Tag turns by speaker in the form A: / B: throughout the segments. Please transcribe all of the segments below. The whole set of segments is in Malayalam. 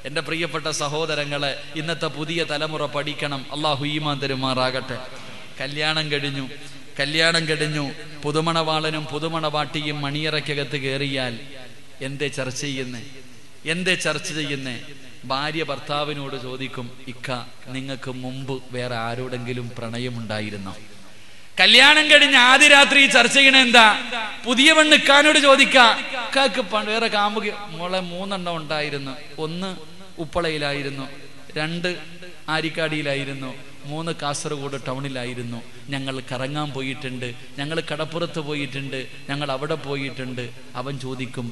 A: എൻ്റെ പ്രിയപ്പെട്ട സഹോദരങ്ങളെ ഇന്നത്തെ പുതിയ തലമുറ പഠിക്കണം അള്ളാഹു ഈമാൻ തരുമാറാകട്ടെ കല്യാണം കഴിഞ്ഞു കല്യാണം കഴിഞ്ഞു പുതുമണവാളനും പുതുമണവാട്ടിയും മണിയറയ്ക്കകത്ത് കയറിയാൽ എന്തേ ചർച്ച ചെയ്യുന്നേ എന്തേ ചർച്ച ചെയ്യുന്നേ ഭാര്യ ഭർത്താവിനോട് ചോദിക്കും ഇക്ക നിങ്ങൾക്ക് മുമ്പ് വേറെ ആരോടെങ്കിലും പ്രണയമുണ്ടായിരുന്നോ കല്യാണം കഴിഞ്ഞ് ആദ്യ രാത്രി ചർച്ച ചെയ്യണ എന്താ പുതിയ പെണ്ണ് ഇക്കാനോട് ചോദിക്കാക്ക് വേറെ കാമുക മോളെ മൂന്നെണ്ണം ഉണ്ടായിരുന്നു ഒന്ന് ഉപ്പളയിലായിരുന്നു രണ്ട് ആരിക്കാടിയിലായിരുന്നു മൂന്ന് കാസർഗോഡ് ടൗണിലായിരുന്നു ഞങ്ങൾ കറങ്ങാൻ പോയിട്ടുണ്ട് ഞങ്ങൾ കടപ്പുറത്ത് പോയിട്ടുണ്ട് ഞങ്ങൾ അവിടെ പോയിട്ടുണ്ട് അവൻ ചോദിക്കും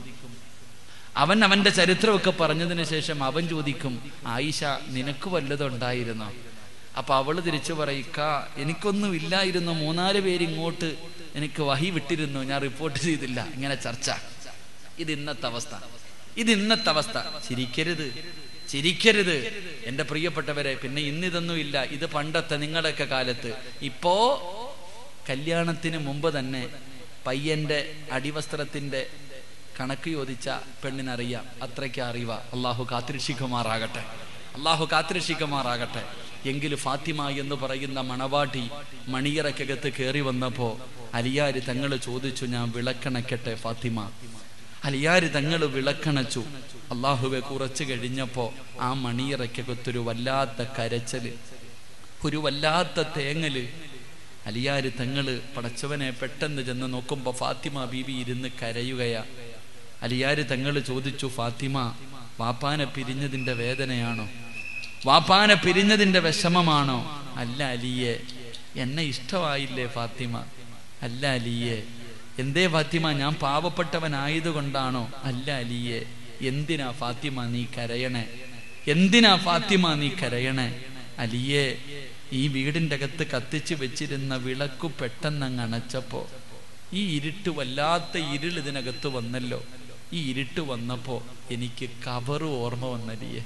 A: അവൻ അവന്റെ ചരിത്രമൊക്കെ പറഞ്ഞതിന് ശേഷം അവൻ ചോദിക്കും ആയിഷ നിനക്ക് വല്ലതുണ്ടായിരുന്നോ അപ്പൊ അവള് തിരിച്ചു പറയിക്ക എനിക്കൊന്നും ഇല്ലായിരുന്നു മൂന്നാല് പേര് ഇങ്ങോട്ട് എനിക്ക് വഹി വിട്ടിരുന്നു ഞാൻ റിപ്പോർട്ട് ചെയ്തില്ല ഇങ്ങനെ ചർച്ച ഇത് ഇന്നത്തെ അവസ്ഥ ഇത് ഇന്നത്തെ അവസ്ഥ ചിരിക്കരുത് ചിരിക്കരുത് എന്റെ പ്രിയപ്പെട്ടവരെ പിന്നെ ഇന്നിതൊന്നും ഇല്ല ഇത് പണ്ടത്തെ നിങ്ങളുടെയൊക്കെ കാലത്ത് ഇപ്പോ കല്യാണത്തിന് മുമ്പ് തന്നെ പയ്യന്റെ അടിവസ്ത്രത്തിന്റെ കണക്ക് ചോദിച്ച പെണ്ണിനറിയാം അത്രയ്ക്ക് അറിവ അള്ളാഹു കാത്തിരക്ഷിക്കുമാറാകട്ടെ അള്ളാഹു കാത്തിരക്ഷിക്കുമാറാകട്ടെ എങ്കിൽ ഫാത്തിമ എന്ന് പറയുന്ന മണവാട്ടി മണിയറക്കകത്ത് കയറി വന്നപ്പോ അലിയാര് തങ്ങൾ ചോദിച്ചു ഞാൻ വിളക്കണക്കട്ടെ ഫാത്തിമ അലിയാര് തങ്ങൾ വിളക്കണച്ചു അള്ളാഹുവെ കുറച്ച് കഴിഞ്ഞപ്പോ ആ മണിയറക്കകത്തൊരു വല്ലാത്ത കരച്ചല് ഒരു വല്ലാത്ത തേങ്ങല് അലിയാര് തങ്ങള് പടച്ചവനെ പെട്ടെന്ന് ചെന്ന് നോക്കുമ്പോ ഫാത്തിമ ബീബി ഇരുന്ന് കരയുകയാ അലിയാര് തങ്ങള് ചോദിച്ചു ഫാത്തിമ വാപ്പാനെ പിരിഞ്ഞതിന്റെ വേദനയാണോ വാപ്പാനെ പിരിഞ്ഞതിന്റെ വിഷമമാണോ അല്ല അലിയെ എന്നെ ഇഷ്ടമായില്ലേ ഫാത്തിമ അല്ല അലിയെ എന്തേ ഫാത്തിമ ഞാൻ പാവപ്പെട്ടവനായതുകൊണ്ടാണോ അല്ല അലിയെ എന്തിനാ ഫാത്തിമ നീ കരയണേ എന്തിനാ ഫാത്തിമ നീ കരയണേ അലിയെ ഈ വീടിന്റെ അകത്ത് കത്തിച്ചു വെച്ചിരുന്ന വിളക്കു പെട്ടെന്നങ്ങ് അണച്ചപ്പോ ഈ ഇരുട്ട് വല്ലാത്ത ഇരുൾ ഇതിനകത്ത് വന്നല്ലോ ഈ ഇരുട്ട് വന്നപ്പോ എനിക്ക് കവറ് ഓർമ്മ വന്നലിയേ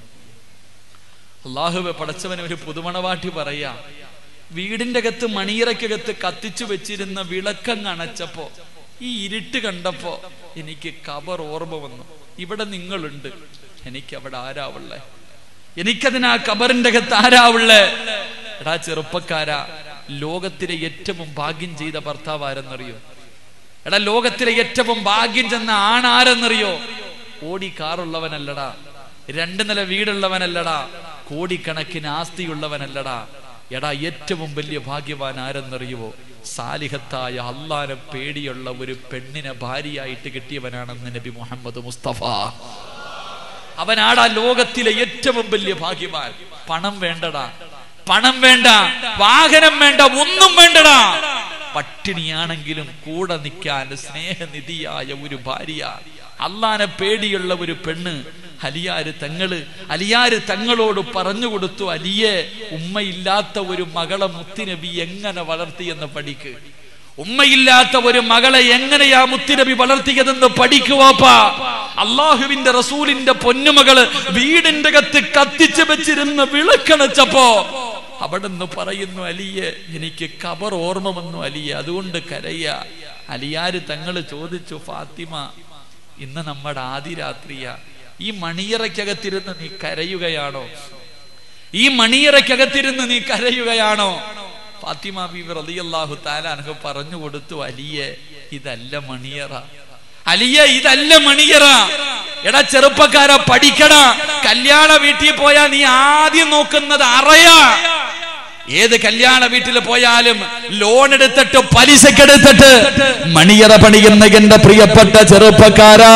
A: അള്ളാഹുവെ പടച്ചവനെ ഒരു പുതുമണവാട്ടി പറയാ വീടിന്റെ അകത്ത് മണിയറക്കകത്ത് കത്തിച്ചു വെച്ചിരുന്ന വിളക്കങ്ങ് അണച്ചപ്പോ ഈ ഇരുട്ട് കണ്ടപ്പോ എനിക്ക് കബർ ഓർമ്മ വന്നു ഇവിടെ നിങ്ങളുണ്ട് എനിക്ക് അവിടെ ആരാവുള്ളേ എനിക്കതിനാ കബറിന്റെ അകത്ത് ആരാവുള്ളേ എടാ ചെറുപ്പക്കാരാ ലോകത്തിലെ ഏറ്റവും ഭാഗ്യം ചെയ്ത ഭർത്താവ് ആരെന്നറിയോ എടാ ലോകത്തിലെ ഏറ്റവും ഭാഗ്യം ചെന്ന ആണാരെന്നറിയോ ഓടി കാറുള്ളവനല്ലടാ രണ്ട് നില വീടുള്ളവനല്ലടാ കോടിക്കണക്കിന് ആസ്തിയുള്ളവനല്ലടാ എടാ ഏറ്റവും വലിയ ഭാഗ്യവാൻ ആരെന്നറിയുവോ സാലിഹത്തായ അള്ളാനെ പേടിയുള്ള ഒരു പെണ്ണിനെ ഭാര്യയായിട്ട് കിട്ടിയവനാണെന്ന് നബി മുഹമ്മദ് മുസ്തഫ അവനാടാ ലോകത്തിലെ ഏറ്റവും വലിയ ഭാഗ്യവാൻ പണം വേണ്ടടാ പണം വേണ്ട വാഹനം വേണ്ട ഒന്നും വേണ്ടടാ പട്ടിണിയാണെങ്കിലും കൂടെ നിൽക്കാൻ സ്നേഹനിധിയായ ഒരു ഭാര്യ അള്ളാനെ പേടിയുള്ള ഒരു പെണ്ണ് അലിയാര് തങ്ങള് അലിയാര് തങ്ങളോട് പറഞ്ഞു കൊടുത്തു അലിയെ ഉമ്മയില്ലാത്ത ഒരു മകളെ മുത്തിനബി എങ്ങനെ വളർത്തിയെന്ന് പഠിക്ക് ഉമ്മയില്ലാത്ത ഒരു മകളെ എങ്ങനെയാ മുത്തിനബി വളർത്തിയതെന്ന് പഠിക്കുവാപ്പാ അള്ളാഹുവിന്റെ റസൂലിന്റെ പൊന്നുമകള് വീടിന്റെ കത്ത് കത്തിച്ചു വെച്ചിരുന്ന് വിളക്കണച്ചപ്പോ അവിടുന്ന് പറയുന്നു അലിയെ എനിക്ക് കബർ ഓർമ്മ വന്നു അലിയെ അതുകൊണ്ട് കരയ അലിയാര് തങ്ങള് ചോദിച്ചു ഫാത്തിമ ഇന്ന് നമ്മുടെ ആദ്യ രാത്രിയ ഈ മണിയറയ്ക്കകത്തിരുന്ന് നീ കരയുകയാണോ ഈ മണിയറയ്ക്കകത്തിരുന്ന് നീ കരയുകയാണോ ഫാത്തിമ ബീബി റളിയല്ലാഹു തആല അനഹു പറഞ്ഞു കൊടുത്തു അലിയെ ഇതല്ല മണിയറ അലിയ ഇതല്ല മണിയറ എടാ ചെറുപ്പക്കാര പഠിക്കട കല്യാണ വീട്ടിൽ പോയാ നീ ആദ്യം നോക്കുന്നത് അറയാ ഏത് കല്യാണ വീട്ടിൽ പോയാലും ലോൺ എടുത്തിട്ട് പലിശക്കെടുത്തിട്ട് മണിയറ പണിയുന്ന എന്റെ പ്രിയപ്പെട്ട ചെറുപ്പക്കാരാ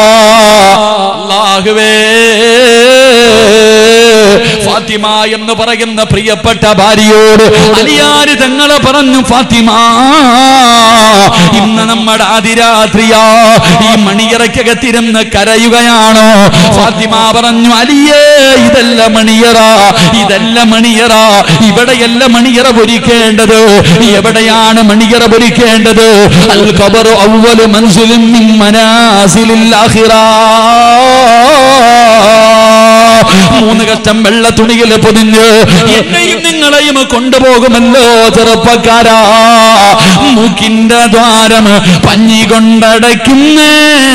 A: അല്ലാഹുവേ ഫാത്തിമ എന്ന് പറയുന്ന പ്രിയപ്പെട്ട ഭാര്യയോട് അലിയാര് തങ്ങളെ പറഞ്ഞു ഫാത്തിമ ഇന്ന് നമ്മുടെ അതിരാത്രിയാ ഈ മണിയറയ്ക്കകത്തിരുന്ന് കരയുകയാണോ ഫാത്തിമ പറഞ്ഞു അലിയേ ഇതല്ല മണിയറ ഇതല്ല മണിയറ ഇവിടെയല്ല മണിയറ പൊരിക്കേണ്ടത് എവിടെയാണ് മണിയറ പൊരിക്കേണ്ടത് അൽ ഖബറു അവ്വലു മൻസിലിൻ മിൻ മനാസിലിൽ ആഖിറ മൂന്ന് കഷ്ടം വെള്ള തുണിയിൽ പൊതിഞ്ഞ് എന്നെയും നിങ്ങളെയും കൊണ്ടുപോകുമല്ലോ ചെറുപ്പക്കാരാ മൂക്കിന്റെ ദ്വാരം പഞ്ഞി കൊണ്ടടയ്ക്കുന്നേ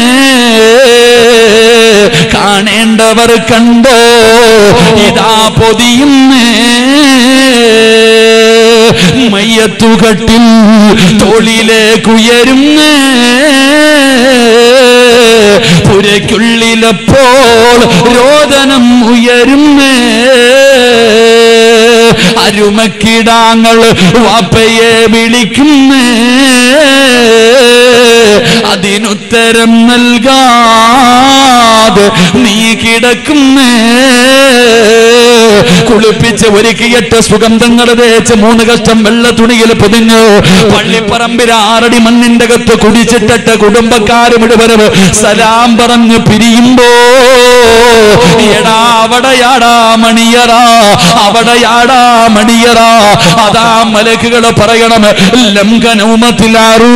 A: കാണേണ്ടവർ കണ്ടോ ഇതാ പൊതിയുന്നേ മയ്യത്തുകട്ടിൽ തോളിലേക്കുയരുന്നേ പുരയ്ക്കുള്ളിലപ്പോൾ രോദനം ഉയരുന്നേ അരുമക്കിടാങ്ങൾ വാപ്പയെ വിളിക്കുന്നേ അതിനുത്തരം നൽകാതെ നീ കിടക്കുന്നേ കുളിപ്പിച്ച് ഒരുക്കിയിട്ട് സുഗന്ധങ്ങൾ തേച്ച് മൂന്ന് കഷ്ടം വെള്ള തുണിയിൽ പൊതിഞ്ഞു പള്ളിപ്പറമ്പിൽ ആറടി മണ്ണിന്റെ അകത്ത് കുടിച്ചിട്ടിട്ട് കുടുംബക്കാര് മുഴുവനും സലാം പറഞ്ഞു പിരിയുമ്പോ എടാ അവിടെയാടാ മണിയറ അവിടെയാടാ മണിയറ അതാ മലക്കുകൾ പറയണം ലംഘനൗമത്തിലാറൂ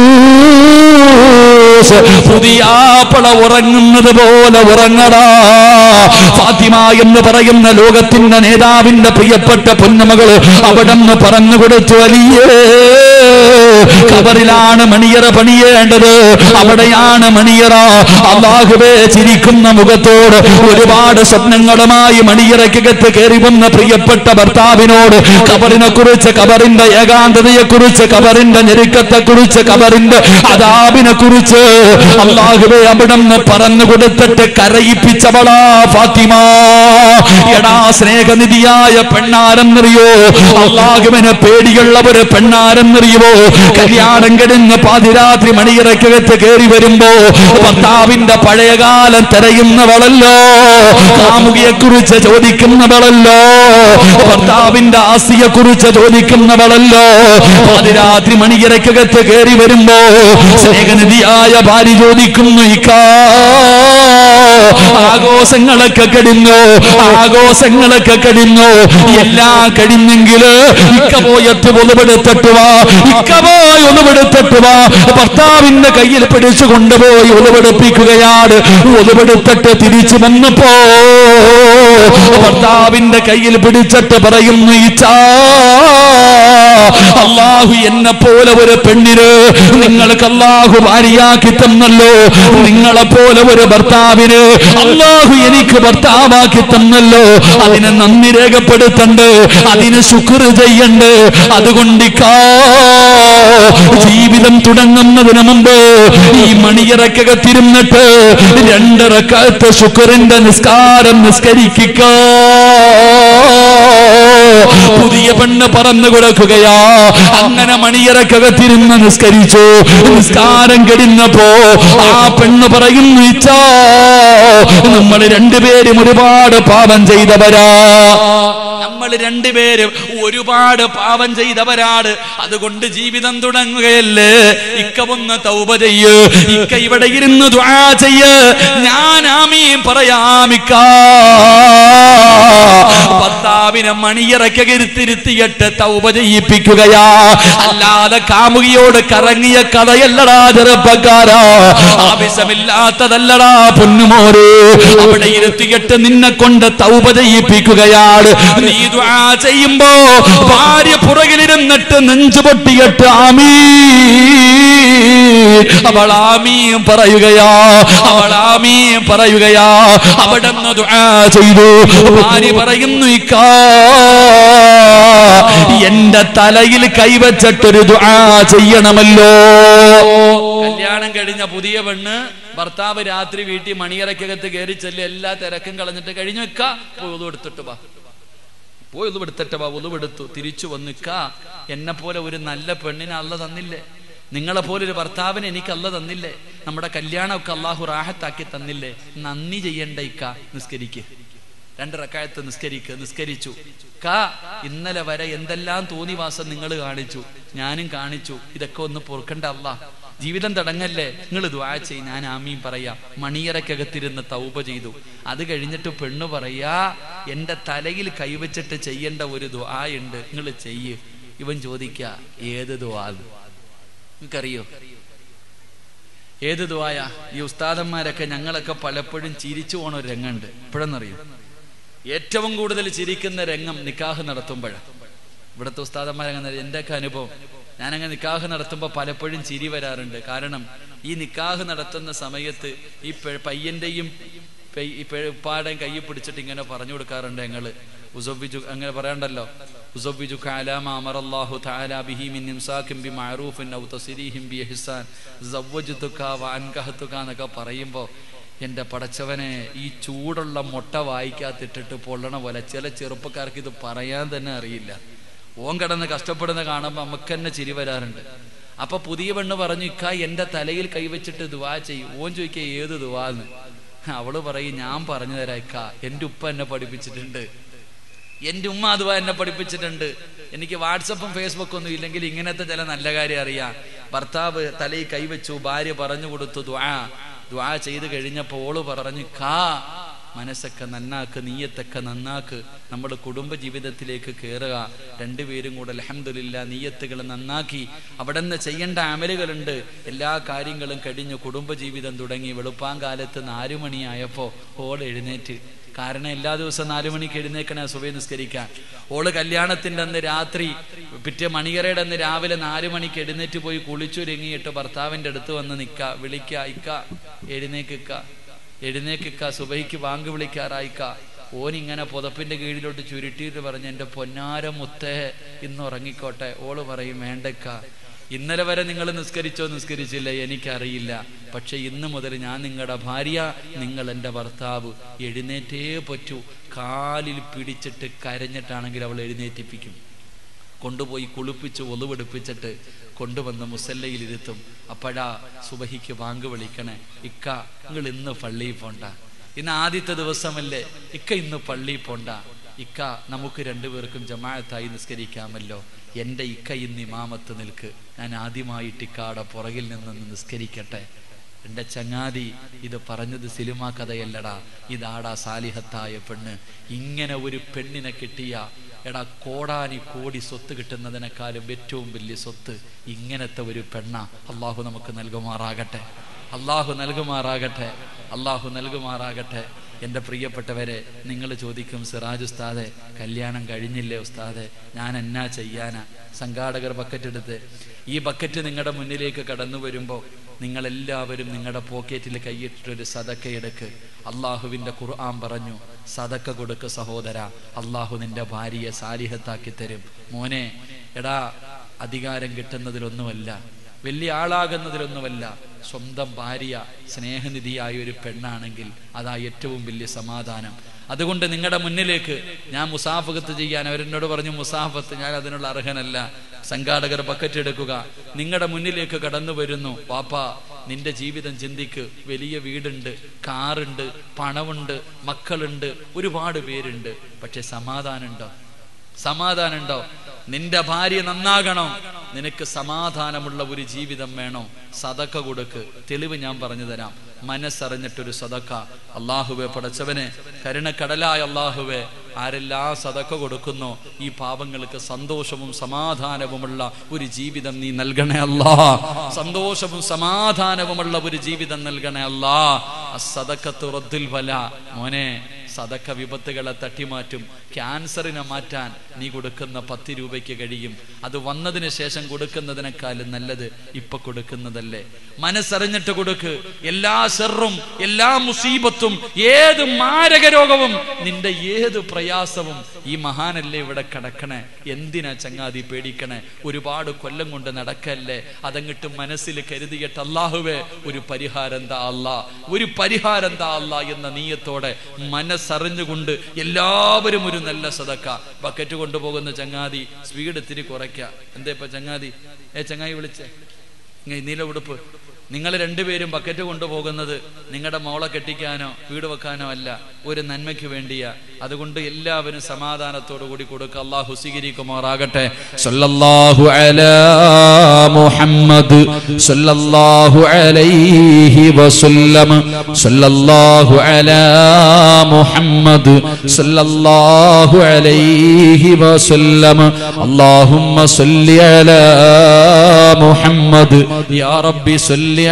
A: പുതിയാപ്പള ഉറങ്ങുന്നത് പോലെ ഉറങ്ങടാ ഫാത്തിമ എന്ന് പറയുന്ന ലോകത്തിന്റെ നേതാവിന്റെ പ്രിയപ്പെട്ട പൊന്നമകള് അവിടെ നിന്ന് പറഞ്ഞു കൊടുത്തു അലിയേ കബറിലാണ് മണിയറ പണിയേണ്ടത് അവിടെയാണ് മണിയറ അള്ളാഹുവേ ചിരിക്കുന്ന മുഖത്തോട് ഒരുപാട് സ്വപ്നങ്ങളുമായി മണിയറയ്ക്കകത്ത് കയറി വന്ന പ്രിയപ്പെട്ട ഭർത്താവിനോട് കബറിനെ കുറിച്ച് കബറിന്റെ ഏകാന്തതയെ കുറിച്ച് കബറിന്റെ ഞെരുക്കത്തെ കുറിച്ച് കബറിന്റെ അതാബിനെ കുറിച്ച് അള്ളാഹുവെ അവിടെ നിന്ന് പറഞ്ഞു കൊടുത്തിട്ട് കരയിപ്പിച്ചവളാ ഫാത്തിമ എടാ സ്നേഹനിധിയായ പെണ്ണാരെന്നറിയോ അള്ളാഹുവിന് പേടിയുള്ള ഒരു പെണ്ണാരെന്നറിയുമോ കല്യാണം കഴിഞ്ഞ് പാതിരാത്രി മണിയിറക്കകത്ത് കയറി വരുമ്പോ ഭർത്താവിന്റെ പഴയകാലം തിരയുന്നവളല്ലോ കാമുകിയെ കുറിച്ച് ചോദിക്കുന്നവളല്ലോ ഭർത്താവിന്റെ ആസ്തിയെ കുറിച്ച് ചോദിക്കുന്നവളല്ലോ പാതിരാത്രി മണിയിറക്കകത്ത് കയറി വരുമ്പോ സ്നേഹനിധിയായ ഭാര്യ ചോദിക്കുന്നു ഇക്കാ ആഘോഷങ്ങളൊക്കെ കഴിഞ്ഞു ആഘോഷങ്ങളൊക്കെ കഴിഞ്ഞു എല്ലാം കഴിഞ്ഞെങ്കില് ഇക്ക പോയത്ത് ഒളിവെടുത്തിട്ടുവാ ഇക്ക പോയി ഒളിവെടുത്തിട്ടുവാ ഭർത്താവിന്റെ കയ്യിൽ പിടിച്ചു കൊണ്ടുപോയി ഒളിവെടുപ്പിക്കുകയാണ് ഒളിവെടുത്തിട്ട് തിരിച്ചു വന്നപ്പോ ഭർത്താവിന്റെ കയ്യിൽ പിടിച്ചിട്ട് പറയുന്നു ഇച്ചാ അള്ളാഹു എന്നെ പോലെ ഒരു പെണ്ണിന് നിങ്ങൾക്ക് അള്ളാഹു ഭാര്യയാക്കി തന്നല്ലോ നിങ്ങളെ പോലെ ഒരു ഭർത്താവിന് അള്ളാഹു എനിക്ക് ഭർത്താവാക്കി തന്നല്ലോ അതിനെ നന്ദി രേഖപ്പെടുത്തണ്ട് അതിന് ശുക്ർ ചെയ്യണ്ട് അതുകൊണ്ട് ഇക്കാ ജീവിതം തുടങ്ങുന്നതിന് മുമ്പ് ഈ മണിയറക്കകത്തിരുന്നിട്ട് രണ്ടിറക്കത്ത് ശുക്റിന്റെ നിസ്കാരം നിസ്കരിക്കുക പുതിയ പെണ്ണ് പറന്നു കൊടുക്കുകയാ അങ്ങനെ മണിയറക്കകത്തിരുന്ന് നിസ്കരിച്ചു നിസ്കാരം കഴിഞ്ഞപ്പോ ആ പെണ്ണ് പറയുന്നു ഇച്ചാ നമ്മൾ രണ്ടുപേരും ഒരുപാട് പാപം ചെയ്തവരാ നമ്മൾ രണ്ടുപേരും ഒരുപാട് പാപം ചെയ്തവരാണ് അതുകൊണ്ട് ജീവിതം തുടങ്ങുകയല്ലേ ഇക്ക ഒന്ന് തൗബ ചെയ്യ് ഇക്ക ഇവിടെ ഇരുന്ന് ദുആ ചെയ്യ് ഞാൻ ആമീൻ പറയാമിക്ക ഭർത്താവിനെ മണിയറക്കകരുത്തിരുത്തിയിട്ട് തൗബ ചെയ്യിപ്പിക്കുകയാ അല്ലാതെ കാമുകിയോട് കറങ്ങിയ കഥയല്ലടാ ചെറുപ്പക്കാരാ ആവശ്യമില്ലാത്തതല്ലടാ പൊന്നുമോര് അവിടെ ഇരുത്തിയിട്ട് നിന്നെ കൊണ്ട് തൗബ ചെയ്യിപ്പിക്കുകയാണ് നീ ദുആ ചെയ്യുമ്പോ ഭാര്യ പുറകിലിരുന്നിട്ട് നെഞ്ചു പൊട്ടിയിട്ട് ആമീ അവൾ ആമീൻ പറയുകയാ അവൾ ആമീൻ പറയുകയാ അവിടെ നിന്ന് ദുആ ചെയ്തു ഭാര്യ പറയുന്നു ഇക്കാ എന്റെ തലയിൽ കൈവച്ചിട്ടൊരു ദുആ ചെയ്യണമല്ലോ കല്യാണം കഴിഞ്ഞ പുതിയ പെണ്ണ് ഭർത്താവ് രാത്രി വീട്ടിൽ മണിയറക്കകത്ത് കയറി ചെല്ലി എല്ലാ തിരക്കും കളഞ്ഞിട്ട് കഴിഞ്ഞു വെക്ക പോയി ഒതുവെടുത്തിട്ട് വാ പോയി ഒതുവെടുത്തിട്ട് വാ ഒതുവെടുത്തു തിരിച്ചു വന്നിക്ക എന്നെ പോലെ ഒരു നല്ല പെണ്ണിനെ അല്ല തന്നില്ലേ നിങ്ങളെ പോലെ ഒരു ഭർത്താവിനെ എനിക്ക് അല്ല തന്നില്ലേ നമ്മുടെ കല്യാണമൊക്കെ അള്ളാഹു റാഹത്താക്കി തന്നില്ലേ നന്ദി ചെയ്യണ്ട ഇക്ക നിസ്കരിക്ക് രണ്ട് റക്കായത്ത് നിസ്കരിക്ക് നിസ്കരിച്ചു കാ ഇന്നലെ വരെ എന്തെല്ലാം തോന്നിവാസം നിങ്ങൾ കാണിച്ചു ഞാനും കാണിച്ചു ഇതൊക്കെ ഒന്ന് പൊറുക്കണ്ട അല്ല ജീവിതം തടങ്ങല്ലേ നിങ്ങൾ ദ്വാ ചെയ് ഞാൻ ആമീൻ പറയാ മണിയറക്കകത്തിരുന്ന് തൗപ ചെയ്തു അത് കഴിഞ്ഞിട്ട് പെണ്ണ് പറയാ എന്റെ തലയിൽ കൈവച്ചിട്ട് ചെയ്യേണ്ട ഒരു ദ്വാ ഉണ്ട് നിങ്ങൾ ചെയ്യ് ഇവൻ ചോദിക്ക ഏത് ദ്വാ നിങ്ങൾക്കറിയോ ഏത് ദ്വായ ഈ ഉസ്താദന്മാരൊക്കെ ഞങ്ങളൊക്കെ പലപ്പോഴും ചിരിച്ചു പോണ ഒരു രംഗമുണ്ട് ഇപ്പോഴെന്നറിയോ ഏറ്റവും കൂടുതൽ ചിരിക്കുന്ന രംഗം നിക്കാഹ് നടത്തുമ്പോഴാണ് ഇവിടുത്തെ ഉസ്താദന്മാരങ്ങനെ എന്റെയൊക്കെ അനുഭവം ഞാനങ്ങനെ നിക്കാഹ് നടത്തുമ്പോൾ പലപ്പോഴും ചിരി വരാറുണ്ട് കാരണം ഈ നിക്കാഹ് നടത്തുന്ന സമയത്ത് ഈ പെ- പയ്യന്റെയും പെ- ഈ പെ- ഉപ്പാടെയും കൈ പിടിച്ചിട്ട് ഇങ്ങനെ പറഞ്ഞു കൊടുക്കാറുണ്ട് ഞങ്ങള് ഉസവ്വിജു അങ്ങനെ പറയണ്ടല്ലോ ഉസവ്വിജു കാലാമ അമറല്ലാഹു തആല ബിഹി മിൻ ഇംസാകിൻ ബി മഅറൂഫിൻ ഔ തസ്രീഹിൻ ബി ഇഹ്സാൻ സവ്വജതുക വ അൻകഹതുക എന്നൊക്കെ പറയുമ്പോൾ എൻ്റെ പടച്ചവനെ ഈ ചൂടുള്ള മുട്ട വായിക്കാത്തിട്ടിട്ട് പൊള്ളണ പോലെ ചില ചെറുപ്പക്കാർക്ക് ഇത് പറയാൻ തന്നെ അറിയില്ല ഓൻ കിടന്ന് കഷ്ടപ്പെടുന്ന കാണുമ്പോൾ നമുക്ക് തന്നെ ചിരി വരാറുണ്ട് അപ്പൊ പുതിയ പെണ്ണ് പറഞ്ഞു ഇക്ക എൻ്റെ തലയിൽ കൈവച്ചിട്ട് ദുവാ ചെയ്യും ഓൻ ചോദിക്കുക ഏത് ദുവാന്ന് അവള് പറയും ഞാൻ പറഞ്ഞു തരാം ഇക്ക എൻ്റെ ഉപ്പ എന്നെ പഠിപ്പിച്ചിട്ടുണ്ട് എൻ്റെ ഉമ്മ അതുവാ എന്നെ പഠിപ്പിച്ചിട്ടുണ്ട് എനിക്ക് വാട്സപ്പും ഫേസ്ബുക്കും ഒന്നും ഇല്ലെങ്കിൽ ഇങ്ങനത്തെ ചില നല്ല കാര്യം അറിയാം ഭർത്താവ് തലയിൽ കൈവച്ചു ഭാര്യ പറഞ്ഞു കൊടുത്തു ദ്വാ ദ്വാ ചെയ്ത് കഴിഞ്ഞപ്പോൾ ഓള് പറഞ്ഞു കാ മനസ്സൊക്കെ നന്നാക്ക് നീയത്തൊക്കെ നന്നാക്ക് നമ്മൾ കുടുംബ ജീവിതത്തിലേക്ക് കയറുക രണ്ടുപേരും കൂടെ അലഹമില്ല നീയത്തുകൾ നന്നാക്കി അവിടെ നിന്ന് ചെയ്യേണ്ട അമലുകളുണ്ട് എല്ലാ കാര്യങ്ങളും കഴിഞ്ഞു കുടുംബജീവിതം തുടങ്ങി വെളുപ്പാങ്കാലത്ത് നാലു മണിയായപ്പോൾ ഓൾ എഴുന്നേറ്റ് കാരണം എല്ലാ ദിവസവും നാലു മണിക്ക് എഴുന്നേക്കണേ സുബൈ നിസ്കരിക്കാൻ ഓള് കല്യാണത്തിന്റെ അന്ന് രാത്രി പിറ്റേ മണിയറയുടെ അന്ന് രാവിലെ നാലു മണിക്ക് എഴുന്നേറ്റ് പോയി കുളിച്ചൊരുങ്ങിയിട്ട് ഭർത്താവിന്റെ അടുത്ത് വന്ന് നിക്ക വിളിക്ക ഇക്ക എഴുന്നേക്കിക്ക എഴുന്നേക്കിക്ക സുബൈക്ക് വാങ്ക് വിളിക്കാറായിക്ക ഓനിങ്ങനെ പുതപ്പിന്റെ കീഴിലോട്ട് ചുരുട്ടിയിട്ട് പറഞ്ഞ് എന്റെ പൊന്നാര മുത്തേ ഇന്ന് ഉറങ്ങിക്കോട്ടെ ഓള് പറയും വേണ്ടക്ക ഇന്നലെ വരെ നിങ്ങൾ നിസ്കരിച്ചോ നിസ്കരിച്ചില്ല എനിക്കറിയില്ല പക്ഷെ ഇന്ന് മുതൽ ഞാൻ നിങ്ങളുടെ ഭാര്യ നിങ്ങൾ എൻ്റെ ഭർത്താവ് എഴുന്നേറ്റേ പറ്റൂ കാലിൽ പിടിച്ചിട്ട് കരഞ്ഞിട്ടാണെങ്കിൽ അവൾ എഴുന്നേറ്റിപ്പിക്കും കൊണ്ടുപോയി കുളിപ്പിച്ച് ഒളിവെടുപ്പിച്ചിട്ട് കൊണ്ടുവന്ന് മുസല്ലയിൽ ഇരുത്തും അപ്പോഴാ സുബഹിക്ക് വാങ്ക് വിളിക്കണേ ഇക്ക നിങ്ങൾ ഇന്ന് പള്ളിയിൽ പോണ്ട ഇന്ന് ആദ്യത്തെ ദിവസമല്ലേ ഇക്ക ഇന്ന് പള്ളിയിൽ പോണ്ട ഇക്ക നമുക്ക് രണ്ടുപേർക്കും ജമാഅത്തായി നിസ്കരിക്കാമല്ലോ എൻ്റെ ഇക്ക ഇന്ന് ഇമാമത്ത് നിൽക്ക് ഞാൻ ആദ്യമായിട്ട് ഇക്കാടെ പുറകിൽ നിന്ന് നിസ്കരിക്കട്ടെ എൻ്റെ ചങ്ങാതി ഇത് പറഞ്ഞത് സിനിമാ കഥയല്ലടാ ഇതാടാ സാലിഹത്തായ പെണ്ണ് ഇങ്ങനെ ഒരു പെണ്ണിനെ കിട്ടിയ എടാ കോടാനി കോടി സ്വത്ത് കിട്ടുന്നതിനേക്കാളും ഏറ്റവും വലിയ സ്വത്ത് ഇങ്ങനത്തെ ഒരു പെണ്ണ അള്ളാഹു നമുക്ക് നൽകുമാറാകട്ടെ അള്ളാഹു നൽകുമാറാകട്ടെ അള്ളാഹു നൽകുമാറാകട്ടെ എൻ്റെ പ്രിയപ്പെട്ടവരെ നിങ്ങൾ ചോദിക്കും സിറാജ് ഉസ്താദെ കല്യാണം കഴിഞ്ഞില്ലേ ഉസ്താദെ ഞാൻ എന്നാ ചെയ്യാനാ സംഘാടകർ ബക്കറ്റ് എടുത്ത് ഈ ബക്കറ്റ് നിങ്ങളുടെ മുന്നിലേക്ക് കടന്നു വരുമ്പോൾ നിങ്ങളെല്ലാവരും നിങ്ങളുടെ പോക്കറ്റിൽ കൈയിട്ടൊരു സദക്ക എടുക്ക് അള്ളാഹുവിൻ്റെ ഖുർആൻ പറഞ്ഞു സദക്ക കൊടുക്ക് സഹോദര അള്ളാഹു നിന്റെ ഭാര്യയെ സാലിഹത്താക്കി തരും മോനെ എടാ അധികാരം കിട്ടുന്നതിലൊന്നുമല്ല വലിയ ആളാകുന്നതിലൊന്നുമല്ല സ്വന്തം ഭാര്യ സ്നേഹനിധിയായ ഒരു പെണ്ണാണെങ്കിൽ അതാ ഏറ്റവും വലിയ സമാധാനം അതുകൊണ്ട് നിങ്ങളുടെ മുന്നിലേക്ക് ഞാൻ മുസാഫത്ത് ചെയ്യാൻ അവരെന്നോട് പറഞ്ഞു മുസാഫത്ത് ഞാൻ അതിനുള്ള അർഹനല്ല സംഘാടകർ ബക്കറ്റ് എടുക്കുക നിങ്ങളുടെ മുന്നിലേക്ക് കടന്നു വരുന്നു പാപ്പ നിന്റെ ജീവിതം ചിന്തിക്ക് വലിയ വീടുണ്ട് കാറുണ്ട് പണമുണ്ട് മക്കളുണ്ട് ഒരുപാട് പേരുണ്ട് പക്ഷെ സമാധാനമുണ്ടോ സമാധാനമുണ്ടോ നിന്റെ ഭാര്യ നന്നാകണം നിനക്ക് സമാധാനമുള്ള ഒരു ജീവിതം വേണോ സതക്ക കൊടുക്ക് തെളിവ് ഞാൻ പറഞ്ഞു തരാം മനസ്സറിഞ്ഞിട്ടൊരു സതക്ക അള്ളാഹുവെ പടച്ചവനെ കരുണക്കടലായ അള്ളാഹുവെ ആരെല്ലാം സതക്ക കൊടുക്കുന്നോ ഈ പാപങ്ങൾക്ക് സന്തോഷവും സമാധാനവുമുള്ള ഒരു ജീവിതം നീ നൽകണേ അല്ലാ സന്തോഷവും സമാധാനവുമുള്ള ഒരു ജീവിതം നൽകണേ അല്ലാ അസതക്കത്ത് റദ്ദുൽ വല മോനെ സതക്ക വിപത്തുകളെ തട്ടിമാറ്റും ക്യാൻസറിനെ മാറ്റാൻ നീ കൊടുക്കുന്ന പത്ത് രൂപയ്ക്ക് കഴിയും അത് വന്നതിന് ശേഷം കൊടുക്കുന്നതിനേക്കാളും നല്ലത് ഇപ്പൊ കൊടുക്കുന്നതല്ലേ മനസ്സറിഞ്ഞിട്ട് കൊടുക്ക് എല്ലാ സെറും എല്ലാ മുസീബത്തും ഏത് മാരക രോഗവും നിന്റെ ഏത് പ്രയാസവും ഈ മഹാനല്ലേ ഇവിടെ കിടക്കണേ എന്തിനാ ചങ്ങാതി പേടിക്കണേ ഒരുപാട് കൊല്ലം കൊണ്ട് നടക്കല്ലേ അതങ്ങിട്ട് മനസ്സിൽ കരുതിയിട്ട് അള്ളാഹുവേ ഒരു പരിഹാരം എന്താ അല്ലാ ഒരു പരിഹാരം എന്താ അല്ലാ എന്ന നീയത്തോടെ മനസ്സറിഞ്ഞുകൊണ്ട് എല്ലാവരും ഒരു നല്ല സതക്ക ബക്കറ്റ് കൊണ്ടുപോകുന്ന ചങ്ങാതി സ്പീഡ് ഇത്തിരി കുറയ്ക്ക എന്താ ഇപ്പൊ ചങ്ങാതി ഏ ചങ്ങായി വിളിച്ചേ ഇങ്ങ നീല ഉടുപ്പ് നിങ്ങൾ രണ്ടുപേരും ബക്കറ്റ് കൊണ്ടുപോകുന്നത് നിങ്ങളുടെ മോളെ കെട്ടിക്കാനോ വീട് വെക്കാനോ അല്ല ഒരു നന്മയ്ക്ക് വേണ്ടിയാ അതുകൊണ്ട് എല്ലാവരും സമാധാനത്തോടു കൂടി കൊടുക്കുക അള്ളാഹു സ്വീകരിക്കുമാറാകട്ടെ
B: സല്ലല്ലാഹു അലാ മുഹമ്മദ് സല്ലല്ലാഹു അലൈഹി വസല്ലം സല്ലല്ലാഹു അലാ മുഹമ്മദ് സല്ലല്ലാഹു അലൈഹി വസല്ലം അല്ലാഹുമ്മ സല്ലി അലാ മുഹമ്മദ് യാ റബ്ബി സല്ലി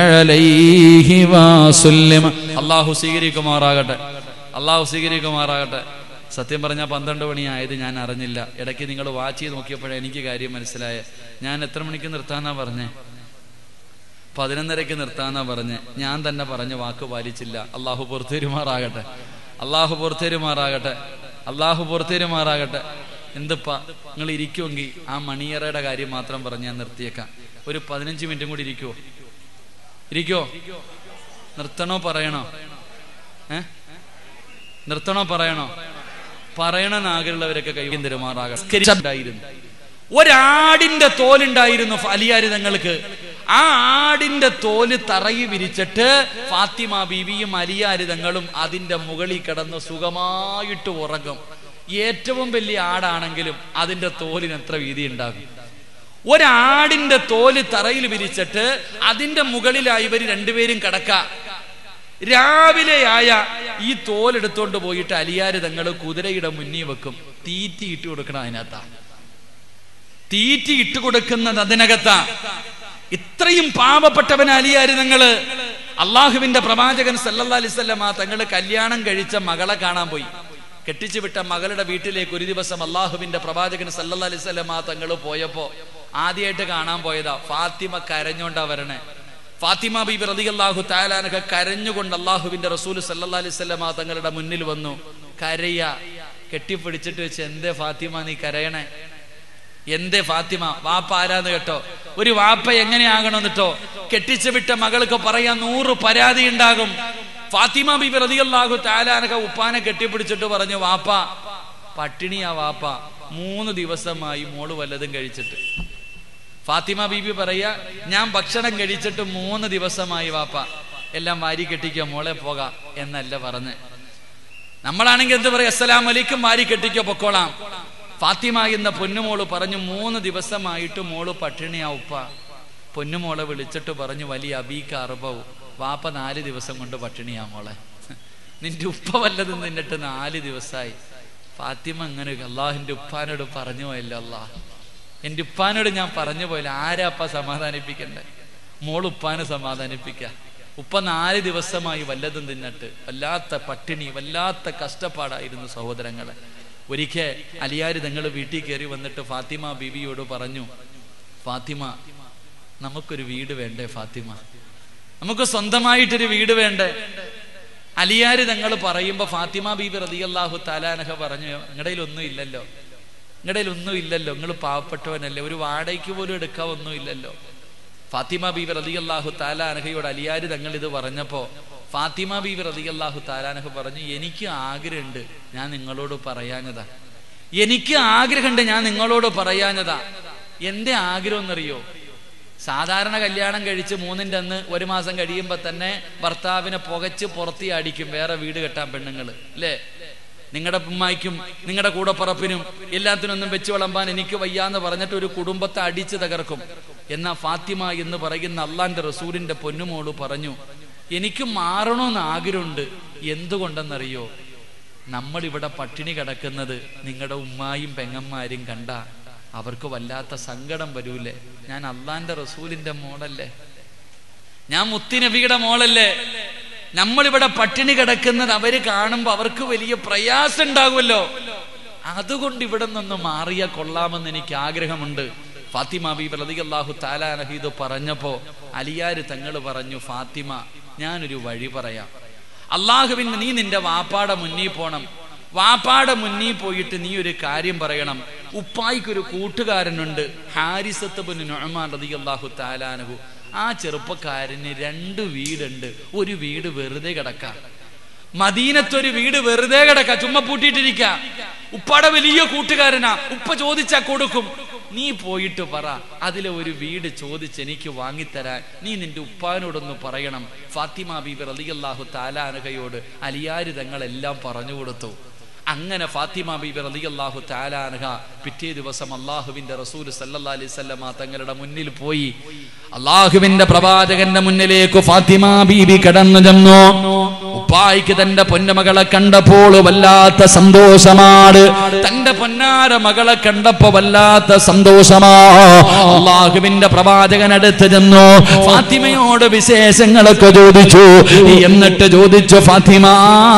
B: അലൈഹി വസല്ലം
A: അള്ളാഹു സ്വീകരിക്കുമാറാകട്ടെ അള്ളാഹു സ്വീകരിക്കുമാറാകട്ടെ സത്യം പറഞ്ഞാൽ പന്ത്രണ്ട് മണിയായത് ഞാൻ അറിഞ്ഞില്ല ഇടയ്ക്ക് നിങ്ങൾ വാച്ച് ചെയ്ത് നോക്കിയപ്പോഴേ എനിക്ക് കാര്യം മനസ്സിലായ ഞാൻ എത്ര മണിക്ക് നിർത്താന്നാ പറഞ്ഞേ പതിനൊന്നരയ്ക്ക് നിർത്താന്നാ പറഞ്ഞ് ഞാൻ തന്നെ പറഞ്ഞ വാക്ക് പാലിച്ചില്ല അള്ളാഹു പുറത്തേരുമാറാകട്ടെ അള്ളാഹു പുറത്തേരുമാറാകട്ടെ അള്ളാഹു പുറത്തേരുമാറാകട്ടെ എന്തിപ്പാ നിങ്ങൾ ഇരിക്കുമെങ്കിൽ ആ മണിയറയുടെ കാര്യം മാത്രം പറഞ്ഞ് ഞാൻ നിർത്തിയേക്കാം ഒരു പതിനഞ്ച് മിനിറ്റും കൂടി ഇരിക്കുവോ ഇരിക്കോ നിർത്തണോ പറയണോ ഏ നിർത്തണോ പറയണോ പറയണമെന്ന് ആഗ്രഹമുള്ളവരൊക്കെ കൈവൻ തരുമാറാകണ്ടായിരുന്നു ഒരാടിന്റെ തോലുണ്ടായിരുന്നു അലിയാരി തങ്ങൾക്ക് ആ ആടിന്റെ തോല് തറയി വിരിച്ചിട്ട് ഫാത്തിമ ബീവിയും അലിയാരിതങ്ങളും അതിന്റെ മുകളിൽ കിടന്ന് സുഖമായിട്ട് ഉറങ്ങും ഏറ്റവും വലിയ ആടാണെങ്കിലും അതിന്റെ തോലിന് എത്ര വീതി ഉണ്ടാകും ഒരാടിന്റെ തോല് തറയിൽ വിരിച്ചിട്ട് അതിന്റെ മുകളിലായി ഇവർ രണ്ടുപേരും കിടക്ക രാവിലെയായ ഈ തോലെടുത്തോണ്ട് പോയിട്ട് അലിയാര് തങ്ങൾ കുതിരയുടെ മുന്നിൽ വെക്കും തീറ്റി ഇട്ട് കൊടുക്കണം അതിനകത്താ തീറ്റി ഇട്ട് കൊടുക്കുന്നത് അതിനകത്താ ഇത്രയും പാവപ്പെട്ടവൻ അലിയാര് തങ്ങള് അള്ളാഹുവിന്റെ പ്രവാചകൻ സല്ലല്ലാ അലിസ്വല്ലമ തങ്ങള് കല്യാണം കഴിച്ച മകളെ കാണാൻ പോയി കെട്ടിച്ചു വിട്ട മകളുടെ വീട്ടിലേക്ക് ഒരു ദിവസം അള്ളാഹുവിന്റെ പ്രവാചകൻ സല്ലല്ലാ അലിസ്വല്ലമ തങ്ങള് പോയപ്പോ ആദ്യമായിട്ട് കാണാൻ പോയതാ ഫാത്തിമ കരഞ്ഞോണ്ടാ വരണേ ഫാത്തിമ ബീബി റളിയല്ലാഹു താലാനൊക്കെ കരഞ്ഞുകൊണ്ട് അള്ളാഹുവിന്റെ റസൂൽ സല്ലല്ലാ അലൈഹി വസല്ലമ തങ്ങളുടെ മുന്നിൽ വന്നു കരയ കെട്ടിപ്പിടിച്ചിട്ട് വെച്ച് എന്തേ ഫാത്തിമ നീ കരയണേ എന്തേ ഫാത്തിമ വാപ്പ ആരാന്ന് കേട്ടോ ഒരു വാപ്പ എങ്ങനെയാകണമെന്നിട്ടോ കെട്ടിച്ചു വിട്ട മകൾക്ക് പറയാൻ നൂറ് പരാതി ഉണ്ടാകും ഫാത്തിമ ബീബി റളിയല്ലാഹു താലാനൊക്കെ ഉപ്പാനെ കെട്ടിപ്പിടിച്ചിട്ട് പറഞ്ഞു വാപ്പ പട്ടിണിയാ വാപ്പ മൂന്ന് ദിവസമായി മോള് വല്ലതും കഴിച്ചിട്ട് ഫാത്തിമ ബീബി പറയാ ഞാൻ ഭക്ഷണം കഴിച്ചിട്ട് മൂന്ന് ദിവസമായി വാപ്പ എല്ലാം വാരി കെട്ടിക്കോ മോളെ പോകാം എന്നല്ല പറഞ്ഞ് നമ്മളാണെങ്കിൽ എന്ത് പറയാ അസ്സലാം അലൈക്കും വാരി കെട്ടിക്കോ പൊക്കോളാം ഫാത്തിമ എന്ന പൊന്നുമോള് പറഞ്ഞു മൂന്ന് ദിവസമായിട്ട് മോള് പട്ടിണിയാ ഉപ്പ പൊന്നുമോളെ വിളിച്ചിട്ട് പറഞ്ഞു വലിയ അബീക്ക അറുപവും വാപ്പ നാല് ദിവസം കൊണ്ട് പട്ടിണിയാ മോളെ നിന്റെ ഉപ്പ വല്ലതും നിന്നിട്ട് നാല് ദിവസമായി ഫാത്തിമ അങ്ങനെ അള്ളാഹിന്റെ ഉപ്പാനോട് പറഞ്ഞു പോയല്ലോ അള്ളാഹ് എന്റെ ഉപ്പാനോട് ഞാൻ പറഞ്ഞു പോയില്ല ആരാ അപ്പ സമാധാനിപ്പിക്കണ്ടേ മോൾ ഉപ്പാനെ സമാധാനിപ്പിക്ക ഉപ്പ നാല് ദിവസമായി വല്ലതും തിന്നിട്ട് വല്ലാത്ത പട്ടിണി വല്ലാത്ത കഷ്ടപ്പാടായിരുന്നു സഹോദരങ്ങളെ ഒരിക്കൽ അലിയാര് തങ്ങൾ വീട്ടിൽ കയറി വന്നിട്ട് ഫാത്തിമ ബീവിയോട് പറഞ്ഞു ഫാത്തിമ നമുക്കൊരു വീട് വേണ്ടേ ഫാത്തിമ നമുക്ക് സ്വന്തമായിട്ടൊരു വീട് വേണ്ടേ അലിയാര് തങ്ങൾ പറയുമ്പോ ഫാത്തിമ ബീബി റതിയല്ലാഹു താലാനഹ പറഞ്ഞു നിങ്ങളുടെ ഒന്നും ഇല്ലല്ലോ നിങ്ങളുടെ ഒന്നും ഇല്ലല്ലോ നിങ്ങൾ പാവപ്പെട്ടവനല്ലേ ഒരു വാടകയ്ക്ക് പോലും എടുക്കാൻ ഒന്നും ഇല്ലല്ലോ ഫാത്തിമ ബീബി റതിയല്ലാഹു താലാനഹയോട് അലിയാര് തങ്ങൾ ഇത് പറഞ്ഞപ്പോ ഫാത്തിമ ബീബി റതിയല്ലാഹു താലാനഹ പറഞ്ഞു എനിക്ക് ആഗ്രഹമുണ്ട് ഞാൻ നിങ്ങളോട് പറയാഞ്ഞതാ എനിക്ക് ആഗ്രഹമുണ്ട് ഞാൻ നിങ്ങളോട് പറയാഞ്ഞതാ എന്റെ ആഗ്രഹം എന്നറിയോ സാധാരണ കല്യാണം കഴിച്ച് മൂന്നിൻ്റെ അന്ന് ഒരു മാസം കഴിയുമ്പോൾ തന്നെ ഭർത്താവിനെ പുകച്ച് പുറത്തി അടിക്കും വേറെ വീട് കെട്ടാൻ പെണ്ണുങ്ങൾ അല്ലേ നിങ്ങളുടെ ഉമ്മായിക്കും നിങ്ങളുടെ കൂടപ്പറപ്പിനും എല്ലാത്തിനൊന്നും വെച്ച് വിളമ്പാൻ എനിക്ക് വയ്യാന്ന് പറഞ്ഞിട്ട് ഒരു കുടുംബത്തെ അടിച്ചു തകർക്കും എന്നാ ഫാത്തിമ എന്ന് പറയുന്ന അള്ളാന്റെ റസൂലിന്റെ പൊന്നുമോള് പറഞ്ഞു എനിക്ക് മാറണമെന്ന് ആഗ്രഹമുണ്ട് എന്തുകൊണ്ടെന്നറിയോ നമ്മൾ ഇവിടെ പട്ടിണി കിടക്കുന്നത് നിങ്ങളുടെ ഉമ്മായും പെങ്ങന്മാരും കണ്ട അവർക്ക് വല്ലാത്ത സങ്കടം വരൂലേ ഞാൻ അള്ളാന്റെ റസൂലിന്റെ മോളല്ലേ ഞാൻ മുത്തിനബിയുടെ മോളല്ലേ നമ്മളിവിടെ പട്ടിണി കിടക്കുന്നത് അവര് കാണുമ്പോ അവർക്ക് വലിയ പ്രയാസം ഉണ്ടാകുമല്ലോ അതുകൊണ്ട് ഇവിടെ നിന്ന് മാറിയ കൊള്ളാമെന്ന് എനിക്ക് ആഗ്രഹമുണ്ട് ഫാത്തിമ ബി പ്രതികല്ലാഹു താലാനഹീദ് പറഞ്ഞപ്പോ അലിയാര് തങ്ങൾ പറഞ്ഞു ഫാത്തിമ ഞാനൊരു വഴി പറയാം അള്ളാഹുവിന് നീ നിന്റെ വാപ്പാടെ മുന്നിൽ പോണം വാപ്പാടെ മുന്നിൽ പോയിട്ട് നീ ഒരു കാര്യം പറയണം ഉപ്പായിക്കൊരു കൂട്ടുകാരനുണ്ട് ഹാരിസത്ത് ബിൻ നൊഹമാൻ റളിയല്ലാഹു താലാനഹു ആ ചെറുപ്പക്കാരന് രണ്ട് വീടുണ്ട് ഒരു വീട് വെറുതെ കിടക്കാം മദീനത്തൊരു വീട് വെറുതെ കിടക്ക ചുമ്മാ പൂട്ടിയിട്ടിരിക്ക ഉപ്പാടെ വലിയ കൂട്ടുകാരനാ ഉപ്പ ചോദിച്ചാ കൊടുക്കും നീ പോയിട്ട് പറ അതിലെ ഒരു വീട് ചോദിച്ച് എനിക്ക് വാങ്ങിത്തരാൻ നീ നിന്റെ ഉപ്പാനോടൊന്ന് പറയണം ഫാത്തിമ ബീബി റളിയല്ലാഹു താലാനഹയോട് അലിയാര് തങ്ങളെല്ലാം പറഞ്ഞു കൊടുത്തു അങ്ങനെ ഫാത്തിമ ബീബി റളിയല്ലാഹു താലാനഹ പിറ്റേ ദിവസം അള്ളാഹുവിന്റെ റസൂൽ സല്ലല്ലാ അലൈഹി വസല്ലമ തങ്ങളുടെ മുന്നിൽ പോയി അള്ളാഹുവിന്റെ പ്രവാചകന്റെ മുന്നിലേക്ക് ഫാത്തിമ ബീബി കടന്നു ചെന്നു ഉപ്പ
B: ഉപ്പായിക്ക് തന്റെ പൊന്നമകളെ കണ്ടപ്പോൾ വല്ലാത്ത സന്തോഷമാണ് തന്റെ പൊന്നാര മകളെ കണ്ടപ്പോ വല്ലാത്ത സന്തോഷമാ അള്ളാഹുവിന്റെ പ്രവാചകൻ അടുത്ത് ചെന്നു ഫാത്തിമയോട് വിശേഷങ്ങളൊക്കെ ചോദിച്ചു എന്നിട്ട് ചോദിച്ചു ഫാത്തിമ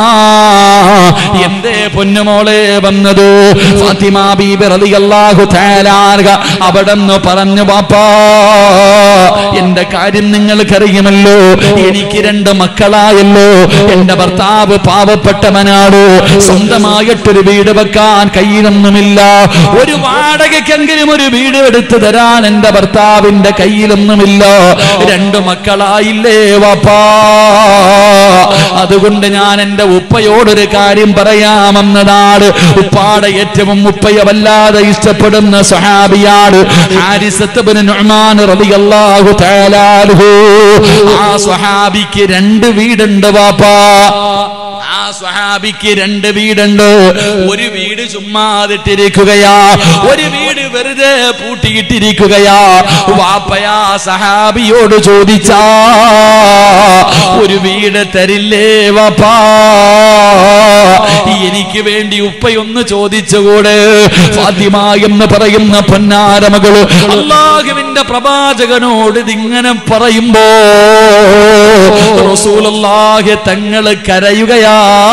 B: എന്തേ പൊന്നുമോളെ വന്നത് ഫാത്തിമ ബീബി റളിയല്ലാഹു തആല അവിടെന്ന് പറഞ്ഞു പാപ്പാ എന്റെ കാര്യം നിങ്ങൾക്കറിയുമല്ലോ എനിക്ക് രണ്ട് മക്കളായല്ലോ എന്റെ ഭർത്താവ് പാവപ്പെട്ടവനാണ് സ്വന്തമായിട്ടൊരു വീട് വെക്കാൻ കയ്യിലൊന്നുമില്ല ഒരു വാടകയ്ക്കെങ്കിലും ഒരു വീട് എടുത്തു തരാൻ എന്റെ ഭർത്താവിന്റെ കയ്യിലൊന്നുമില്ല രണ്ട് മക്കളായില്ലേ വാപ്പാ അതുകൊണ്ട് ഞാൻ എന്റെ ഉപ്പയോടൊരു കാര്യം പറയാമെന്നതാണ് ഉപ്പാടെ ഏറ്റവും ഉപ്പയെ വല്ലാതെ ഇഷ്ടപ്പെടുന്ന സഹാബിയാണ് ഹാരിസത്ത് ബിൻ നുഅ്മാൻ റളിയല്ലാഹു തആല അൻഹു ആ സ്വഹാബിക്ക് രണ്ട് വീടുണ്ട് വാപ്പാ ആ സ്വഹാബിക്ക് രണ്ട് വീടുണ്ട് ഒരു വീട് ചുമ്മാതിട്ടിരിക്കുകയാ ഒരു വീട് വെറുതെ പൂട്ടിയിട്ടിരിക്കുകയാ വാപ്പയാ സഹാബിയോട് ചോദിച്ചാ ഒരു വീട് തരില്ലേ വാപ്പാ എനിക്ക് വേണ്ടി ഉപ്പയൊന്ന് ചോദിച്ചുകൂടെ ഫാത്തിമ എന്ന് പറയുന്ന പൊന്നാരമകള് അള്ളാഹുവിന്റെ പ്രവാചകനോട് ഇതിങ്ങനെ പറയുമ്പോ റസൂലുള്ളാഹി തങ്ങള് കരയുകയാ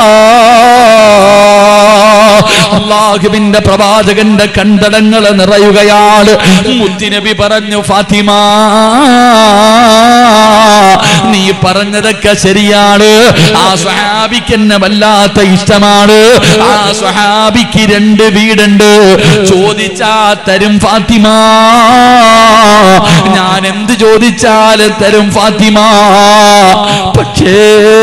B: അള്ളാഹുവിന്റെ പ്രവാചകന്റെ കണ്ടടങ്ങൾ നിറയുകയാണ് മുത്തിനബി പറഞ്ഞു ഫാത്തിമ നീ പറഞ്ഞതൊക്കെ ശരിയാണ് ആ സ്വഹാബിക്ക് എന്നെ വല്ലാത്ത ഇഷ്ടമാണ് ആ സ്വഹാബിക്ക് രണ്ട് വീടുണ്ട് ചോദിച്ചാ തരും ഫാത്തിമ ഞാൻ എന്ത് ചോദിച്ചാലും തരും ഫാത്തിമ പക്ഷേ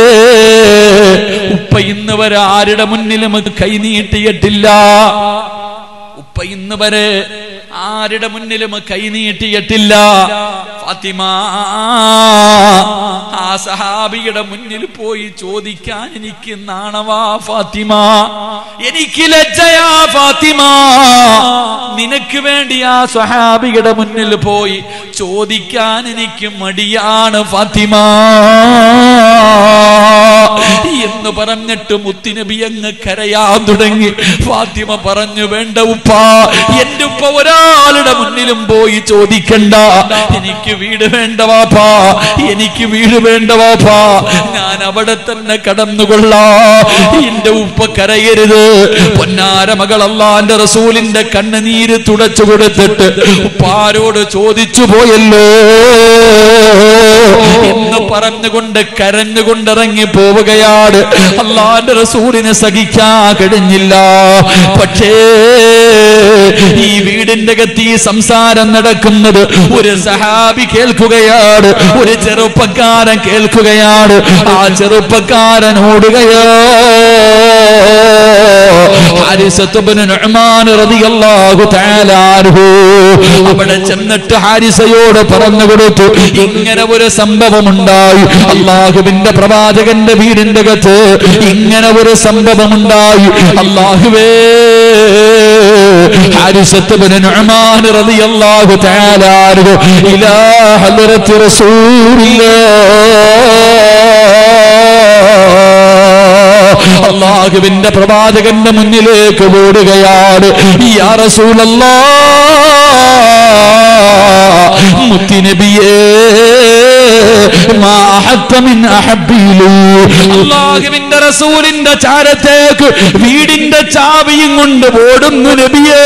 B: ഉപ്പ ഇന്ന് വരെ ആരുടെ മുന്നിലും അത് കൈനീട്ടിയിട്ടില്ല ഉപ്പ ഇന്ന് വരെ ആരുടെ മുന്നിലും കൈനീട്ടിയിട്ടില്ല ഫാത്തിമ ആ സഹാബിയുടെ മുന്നിൽ പോയി ചോദിക്കാൻ എനിക്ക് നാണവാ ഫാത്തിമ എനിക്ക് ലജ്ജയാ ഫാത്തിമ നിനക്ക് വേണ്ടി ആ സഹാബിയുടെ മുന്നിൽ പോയി ചോദിക്കാൻ എനിക്ക് മടിയാണ് ഫാത്തിമ എന്ന് പറഞ്ഞിട്ട് മുത്തുനബി അങ്ങ് കരയാൻ തുടങ്ങി ഫാത്തിമ പറഞ്ഞു വേണ്ട ഉപ്പ എന്റെ ഉപ്പ ഒരാളുടെ മുന്നിലും പോയി ചോദിക്കണ്ട എനിക്ക് വീട് വേണ്ട വാപ്പാ എനിക്ക് വീട് വേണ്ട വാപ്പാ ഞാൻ അവിടെ തന്നെ കടന്നുകൊള്ളാ എന്റെ ഉപ്പ കരയരുത് പൊന്നാര മകൾ അള്ളാന്റെ റസൂലിന്റെ കണ്ണുനീര് തുടച്ചു കൊടുത്തിട്ട് ഉപ്പാരോട് ചോദിച്ചു പോയല്ലോ എന്ന് പറഞ്ഞുകൊണ്ട് കരഞ്ഞുകൊണ്ടിറങ്ങി പോവുകയാണ് അള്ളാന്റെ റസൂലിനെ സഹിക്കാൻ കഴിഞ്ഞില്ല പക്ഷേ ഈ വീടിന്റെ കത്തി സംസാരം നടക്കുന്നത് ഒരു സഹാബി കേൾക്കുകയാണ് ഒരു ചെറുപ്പക്കാരൻ കേൾക്കുകയാണ് ആ ചെറുപ്പക്കാരൻ ഓടുകയോ അവിടെ ചെന്നിട്ട് ഹാരിസയോട് പറഞ്ഞു കൊടുത്തു ഇങ്ങനെ ഒരു സംഭവം ഉണ്ടായി അള്ളാഹുവിന്റെ പ്രവാചകന്റെ വീടിന്റെ അകത്ത് ഇങ്ങനെ ഒരു സംഭവം ഉണ്ടായി അള്ളാഹുവേ ഹാരിസത്ത് ബിൻ നുഅ്മാൻ റളിയല്ലാഹു തആല അൻഹു ഇലാ ഹദ്റത്തി റസൂലില്ലാഹ് അള്ളാഹുവിന്റെ പ്രവാചകന്റെ മുന്നിലേക്ക് ഓടുകയാണ് യാ റസൂലല്ലാ മുത്തിനബിയേ മാ അഹബ്ബ മിൻ അഹബ്ബിലു അള്ളാഹുവിന്റെ റസൂലിന്റെ ചാരത്തേക്ക് വീടിന്റെ ചാവിയും കൊണ്ട് ഓടുന്നു നബിയേ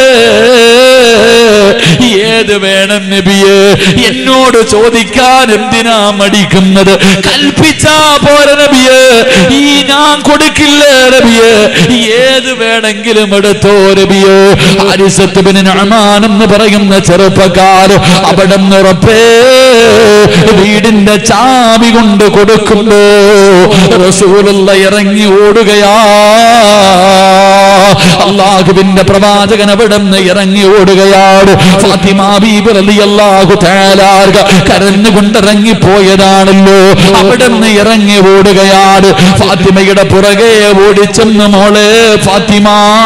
B: ഏത് വേണം നബിയേ എന്നോട് ചോദിക്കാൻ എന്തിനാ മടിക്കുന്നത് കൽപ്പിച്ചാ പോര നബിയേ ഈ ഞാൻ കൊടുക്കില്ലേ നബിയേ ഏത് വേണമെങ്കിലും എടുത്തോ നബിയേ ആരിസത്ത് ബിൻ നഅ്മാൻ എന്ന് പറയുന്ന ചെറുപ്പക്കാർ അവിടെ ഉറപ്പേ വീടിന്റെ ചാവി കൊണ്ട് കൊടുക്കുമ്പോ റസൂലുള്ള ഇറങ്ങി ഓടുകയാ അള്ളാഹുവിന്റെ പ്രവാചകൻ അവിടെ നിന്ന് ഇറങ്ങി ഓടുകയാണ് ഫാത്തിമ ബീബി റളിയല്ലാഹു തആല കരഞ്ഞുകൊണ്ടിറങ്ങി പോയതാണല്ലോ അവിടെ നിന്ന് ഇറങ്ങി ഓടുകയാണ് ഫാത്തിമയുടെ പുറകെ ഓടിച്ചെന്ന് മോളെ ഫാത്തിമ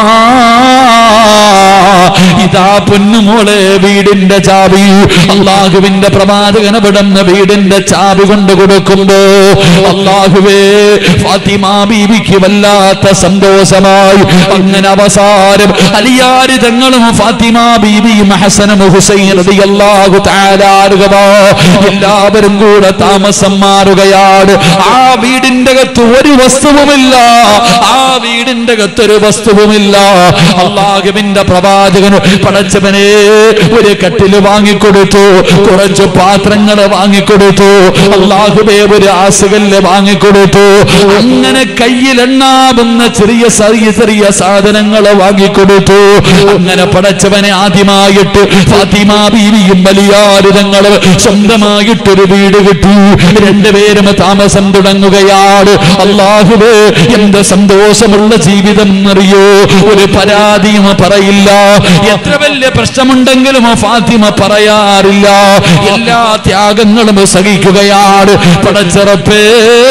B: ഇതാ പൊന്നുമോളെ വീടിന്റെ ചാവി അള്ളാഹുവിന്റെ പ്രവാചകൻ അവിടുന്ന് വീടിന്റെ ചാവി കൊണ്ട് കൊടുക്കുമ്പോ അള്ളാഹുവേ ഫാത്തിമ ബീവിക്ക് വല്ലാത്ത സന്തോഷമായി അങ്ങനെ അവസാനം അലിയാരി തങ്ങളും ഫാത്തിമ ബീവിയും ഹസനും ഹുസൈൻ റളിയല്ലാഹു തആല അൻഹുമാ എല്ലാവരും കൂടെ താമസം മാറുകയാണ് ആ വീടിന്റെ അകത്ത് ഒരു വസ്തുവുമില്ല ആ വീടിന്റെ അകത്ത് ഒരു വസ്തുവുമില്ല അള്ളാഹുവിന്റെ പ്രവാചകന് പടച്ചവനെ ഒരു കട്ടില് വാങ്ങിക്കൊടുത്തു കുറച്ച് പാത്രങ്ങൾ വാങ്ങിക്കൊടുത്തു അള്ളാഹുബേ ഒരു ആസുകല്ല് വാങ്ങിക്കൊടുത്തു അങ്ങനെ കയ്യിലെണ്ണാവുന്ന ചെറിയ ചെറിയ ചെറിയ സാധനങ്ങൾ വാങ്ങിക്കൊടുത്തു അങ്ങനെ പടച്ചവനെ ആദ്യമായിട്ട് ഫാത്തിമ ബീവിയും വലിയാരുതങ്ങളും സ്വന്തമായിട്ടൊരു വീട് കിട്ടി രണ്ടുപേരും താമസം തുടങ്ങുകയാണ് അള്ളാഹുവേ എന്ത് സന്തോഷമുള്ള ജീവിതം അറിയോ ഒരു പരാതിയും പറയില്ല എത്ര വലിയ പ്രശ്നമുണ്ടെങ്കിലും ഫാത്തിമ പറയാറില്ല എല്ലാ ത്യാഗങ്ങളും സഹിക്കുകയാണ് പടച്ചിറപ്പേ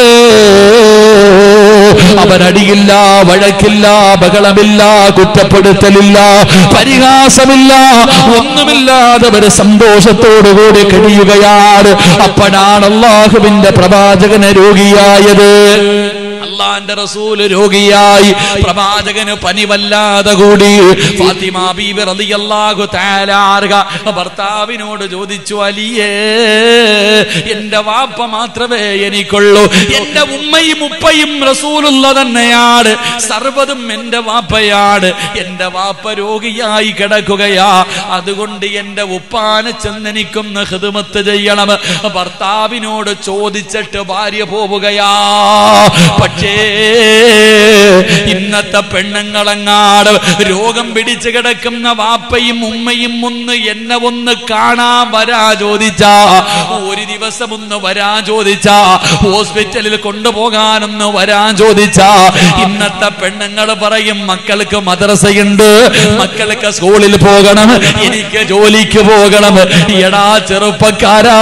B: അവരടിയില്ല വഴക്കില്ല ബഹളമില്ല കുറ്റപ്പെടുത്തലില്ല പരിഹാസമില്ല ഒന്നുമില്ലാതെ അവർ സന്തോഷത്തോടുകൂടി കഴിയുകയാണ് അപ്പോഴാണ് അള്ളാഹുവിന്റെ പ്രവാചകന് രോഗിയായത് അള്ളാന്റെ റസൂല് രോഗിയായി പ്രവാചകന് പനി വല്ലാതെ കൂടി ഫാത്തിമ ബീബി റളിയല്ലാഹു തആല അൻഹ ഭർത്താവിനോട് ചോദിച്ചു അലിയേ എന്റെ വാപ്പ മാത്രമേ എനിക്കുള്ളൂ എന്റെ ഉമ്മയും ഉപ്പയും റസൂലുള്ള തന്നെയാണ് സർവ്വതും എന്റെ വാപ്പയാണ് എന്റെ വാപ്പ രോഗിയായി കിടക്കുകയാ അതുകൊണ്ട് എന്റെ ഉപ്പാനെ ചെന്നെനിക്കൊന്ന് ഹിദമത്ത് ചെയ്യണം ഭർത്താവിനോട് ചോദിച്ചിട്ട് ഭാര്യ പോവുകയാ പക്ഷേ ഇന്നത്തെ പെണ്ണുങ്ങളങ്ങാട് രോഗം പിടിച്ചു കിടക്കുന്ന വാപ്പയും ഉമ്മയും ഒന്ന് എന്നെ ഒന്ന് കാണാൻ വരാ ചോദിച്ചാ ഒരു ദിവസം ഒന്ന് വരാ ചോദിച്ചാ ഹോസ്പിറ്റലിൽ കൊണ്ടുപോകാനൊന്ന് വരാൻ ചോദിച്ചാ ഇന്നത്തെ പെണ്ണുങ്ങൾ പറയും മക്കൾക്ക് മദ്രസയുണ്ട് മക്കൾക്ക് സ്കൂളിൽ പോകണം എനിക്ക് ജോലിക്ക് പോകണം എടാ ചെറുപ്പക്കാരാ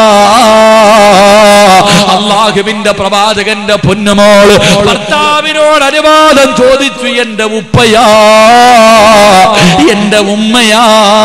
B: അള്ളാഹുവിന്റെ പ്രവാചകന്റെ പൊന്നുമോള് ഭർത്താവിനോട് അനുവാദം ചോദിച്ചു എന്റെ ഉപ്പയാ എന്റെ ഉമ്മയാ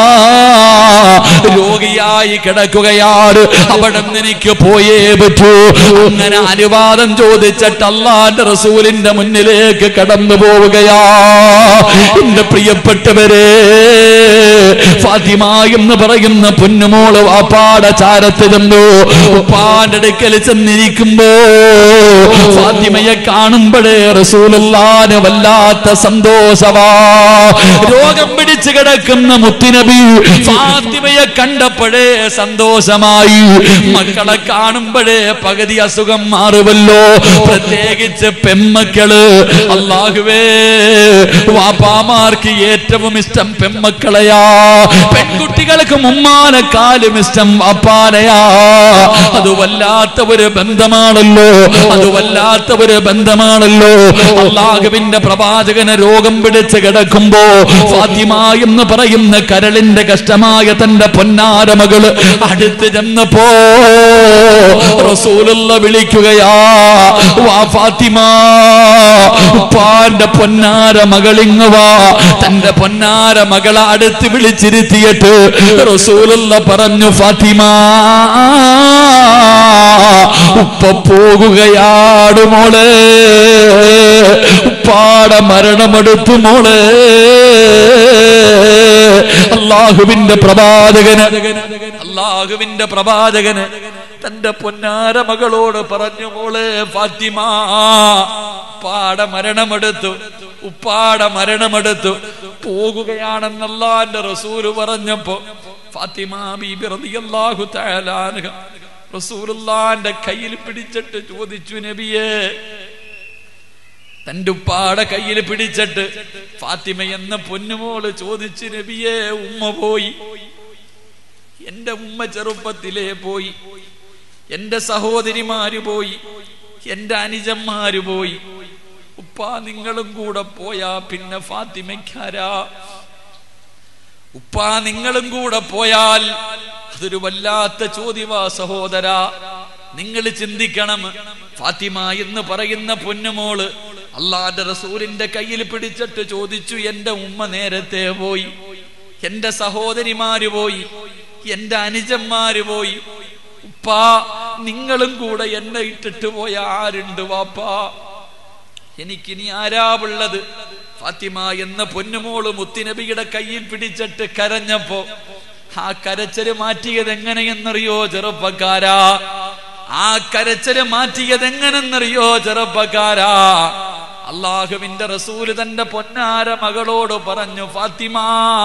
B: രോഗിയായി കിടക്കുകയാണ് അവിടെ നിന്ന് എനിക്ക് പോയേ പറ്റൂ അങ്ങനെ അനുവാദം ചോദിച്ചിട്ട് അള്ളാന്റെ റസൂലിന്റെ മുന്നിലേക്ക് കടന്നു പോവുകയാ എന്റെ പ്രിയപ്പെട്ടവരെ ഫാത്തിമ എന്ന് പറയുന്ന പൊന്നുമോള് വാപ്പാട ചാരത്ത് ചെന്നു ഉപ്പാന്റെ അടുക്കൽ ചെന്നിരിക്കുമ്പോ ഫാത്തിമയെ കാണുമ്പോഴേ റസൂലുള്ളാന് വല്ലാത്ത സന്തോഷവാ രോഗം പിടിച്ചു കിടക്കുന്ന മുത്തുനബി ഫാത്തിമയെ കണ്ടപ്പോഴേ സന്തോഷമായി മക്കളെ കാണുമ്പോഴേ പകുതി അസുഖം മാറുമല്ലോ പ്രത്യേകിച്ച് പെമ്മക്കള് അള്ളാഹുവേ വാപ്പാമാർക്ക് ഏറ്റവും ഇഷ്ടം പെമ്മക്കളെയാ പെൺകുട്ടികൾക്ക് മുമ്മാനെക്കാലും ഇഷ്ടം വാപ്പാനയാ അത് വല്ലാത്ത ഒരു ബന്ധമാണല്ലോ അത് വല്ലാത്ത ഒരു ബന്ധമാണല്ലോ അള്ളാഹുവിന്റെ പ്രവാചകന് രോഗം പിടിച്ച് കിടക്കുമ്പോ ഫാത്തിമ എന്ന് പറയുന്ന കരളിന്റെ കഷ്ടമായ തന്റെ പൊന്നാര മകള് അടുത്ത് ചെന്നപ്പോ റസൂലുള്ള വിളിക്കുകയാ വാ ഫാത്തിമ ഉപ്പാന്റെ പൊന്നാര മകളിങ് വാ തന്റെ പൊന്നാര മകളെ അടുത്ത് വിളിച്ചിരുത്തിയിട്ട് റസൂലുള്ള പറഞ്ഞു ഫാത്തിമ ഉപ്പ പോകുകയാണ് മോളെ ഉപ്പാടെ മരണമെടുത്തു മോളെ അള്ളാഹുവിന്റെ പ്രവാചകന് അള്ളാഹുവിന്റെ പ്രവാചകന് തന്റെ പൊന്നാര മകളോട് പറഞ്ഞു മോളെ ഫാത്തിമ പാട മരണമെടുത്തു ഉപ്പാട മരണമെടുത്തു പോകുകയാണെന്നല്ലാന്റെ റസൂല് പറഞ്ഞപ്പോ ഫാത്തിമ ബീബി റളിയല്ലാഹു തആല അൻഹ റസൂലുള്ളാന്റെ കയ്യിൽ പിടിച്ചിട്ട് ചോദിച്ചു നബിയേ തന്റെ ഉപ്പാടെ കയ്യിൽ പിടിച്ചിട്ട് ഫാത്തിമ എന്ന പൊന്നുമോള് ചോദിച്ചു നബിയേ ഉമ്മ പോയി എന്റെ ഉമ്മ ചെറുപ്പത്തിലേ പോയി എന്റെ സഹോദരിമാര് പോയി എന്റെ അനുജന്മാര് പോയി ഉപ്പ ഉപ്പ നിങ്ങളും കൂടെ പോയാ പിന്നെ ഫാത്തിമയ്ക്കാരാ ഉപ്പ നിങ്ങളും കൂടെ പോയാൽ അതൊരു വല്ലാത്ത ചോദ്യവാ സഹോദര നിങ്ങൾ ചിന്തിക്കണം ഫാത്തിമ എന്ന് പറയുന്ന പൊന്നുമോള് അള്ളാന്റെ റസൂലിന്റെ കയ്യിൽ പിടിച്ചിട്ട് ചോദിച്ചു എന്റെ ഉമ്മ നേരത്തെ പോയി എന്റെ സഹോദരിമാര് പോയി എന്റെ അനുജന്മാര് പോയി ഉപ്പാ നിങ്ങളും കൂടെ എന്നെ ഇട്ടിട്ട് പോയ ആരുണ്ട് വാപ്പാ എനിക്കിനി ആരാവുള്ളത് ഫാത്തിമ എന്ന പൊന്നുമോള് മുത്തിനബിയുടെ കയ്യിൽ പിടിച്ചിട്ട് കരഞ്ഞപ്പോ ആ കരച്ചല് മാറ്റിയത് എങ്ങനെയെന്നറിയോ ചെറുപ്പക്കാരാ ആ കരച്ചല് മാറ്റിയത് എങ്ങനെന്നറിയോ ചെറുപ്പക്കാരാ അള്ളാഹുവിന്റെ റസൂല് തന്റെ പൊന്നാര മകളോട് പറഞ്ഞു ഫാത്തിമ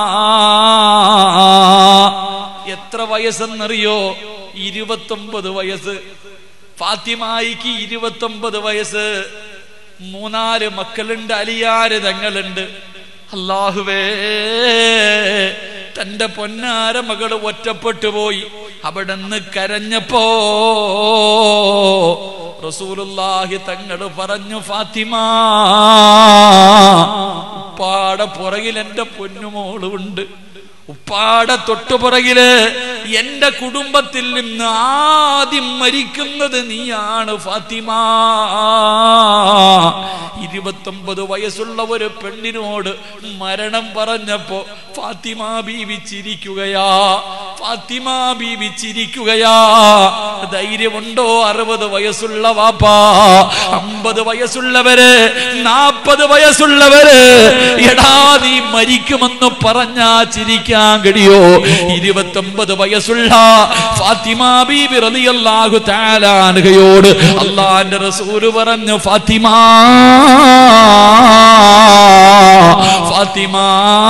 B: എത്ര വയസ്സെന്നറിയോ ഇരുപത്തൊമ്പത് വയസ്സ് ഫാത്തിമായിക്ക് ഇരുപത്തൊമ്പത് വയസ്സ് മൂന്നാല് മക്കളുണ്ട് അലിയാര് തങ്ങളുണ്ട് അള്ളാഹുവേ തന്റെ പൊന്നാര മകള് ഒറ്റപ്പെട്ടു പോയി അവിടെ നിന്ന് കരഞ്ഞപ്പോ റസൂലുള്ളാഹി തങ്ങള് പറഞ്ഞു ഫാത്തിമ ഉപ്പാടെ പുറകിൽ എന്റെ പൊന്നുമോളുണ്ട് ഉപ്പാടെ തൊട്ടുപുറകില് എന്റെ കുടുംബത്തിൽ നിന്ന് ആദ്യം മരിക്കുന്നത് നീയാണ് ഫാത്തിമ ഇരുപത്തൊമ്പത് വയസ്സുള്ള ഒരു പെണ്ണിനോട് മരണം പറഞ്ഞപ്പോ ഫാത്തിമ ബീവി ചിരിക്കുകയാ ഫാത്തിമ ബീവി ചിരിക്കുകയാ ധൈര്യമുണ്ടോ അറുപത് വയസ്സുള്ള വാപ്പാ അമ്പത് വയസ്സുള്ളവര് നാപ്പത് വയസ്സുള്ളവര് എടാ നീ മരിക്കുമെന്ന് പറഞ്ഞാ ചിരിക്കാൻ കഴിയോ ഇരുപത്തൊമ്പത് വയസ്സുള്ള ഫാത്തിമ ബീബി റളിയല്ലാഹു തആല അൻഹയോട് അള്ളാന്റെ റസൂല് പറഞ്ഞു ഫാത്തിമ ഫാത്തിമ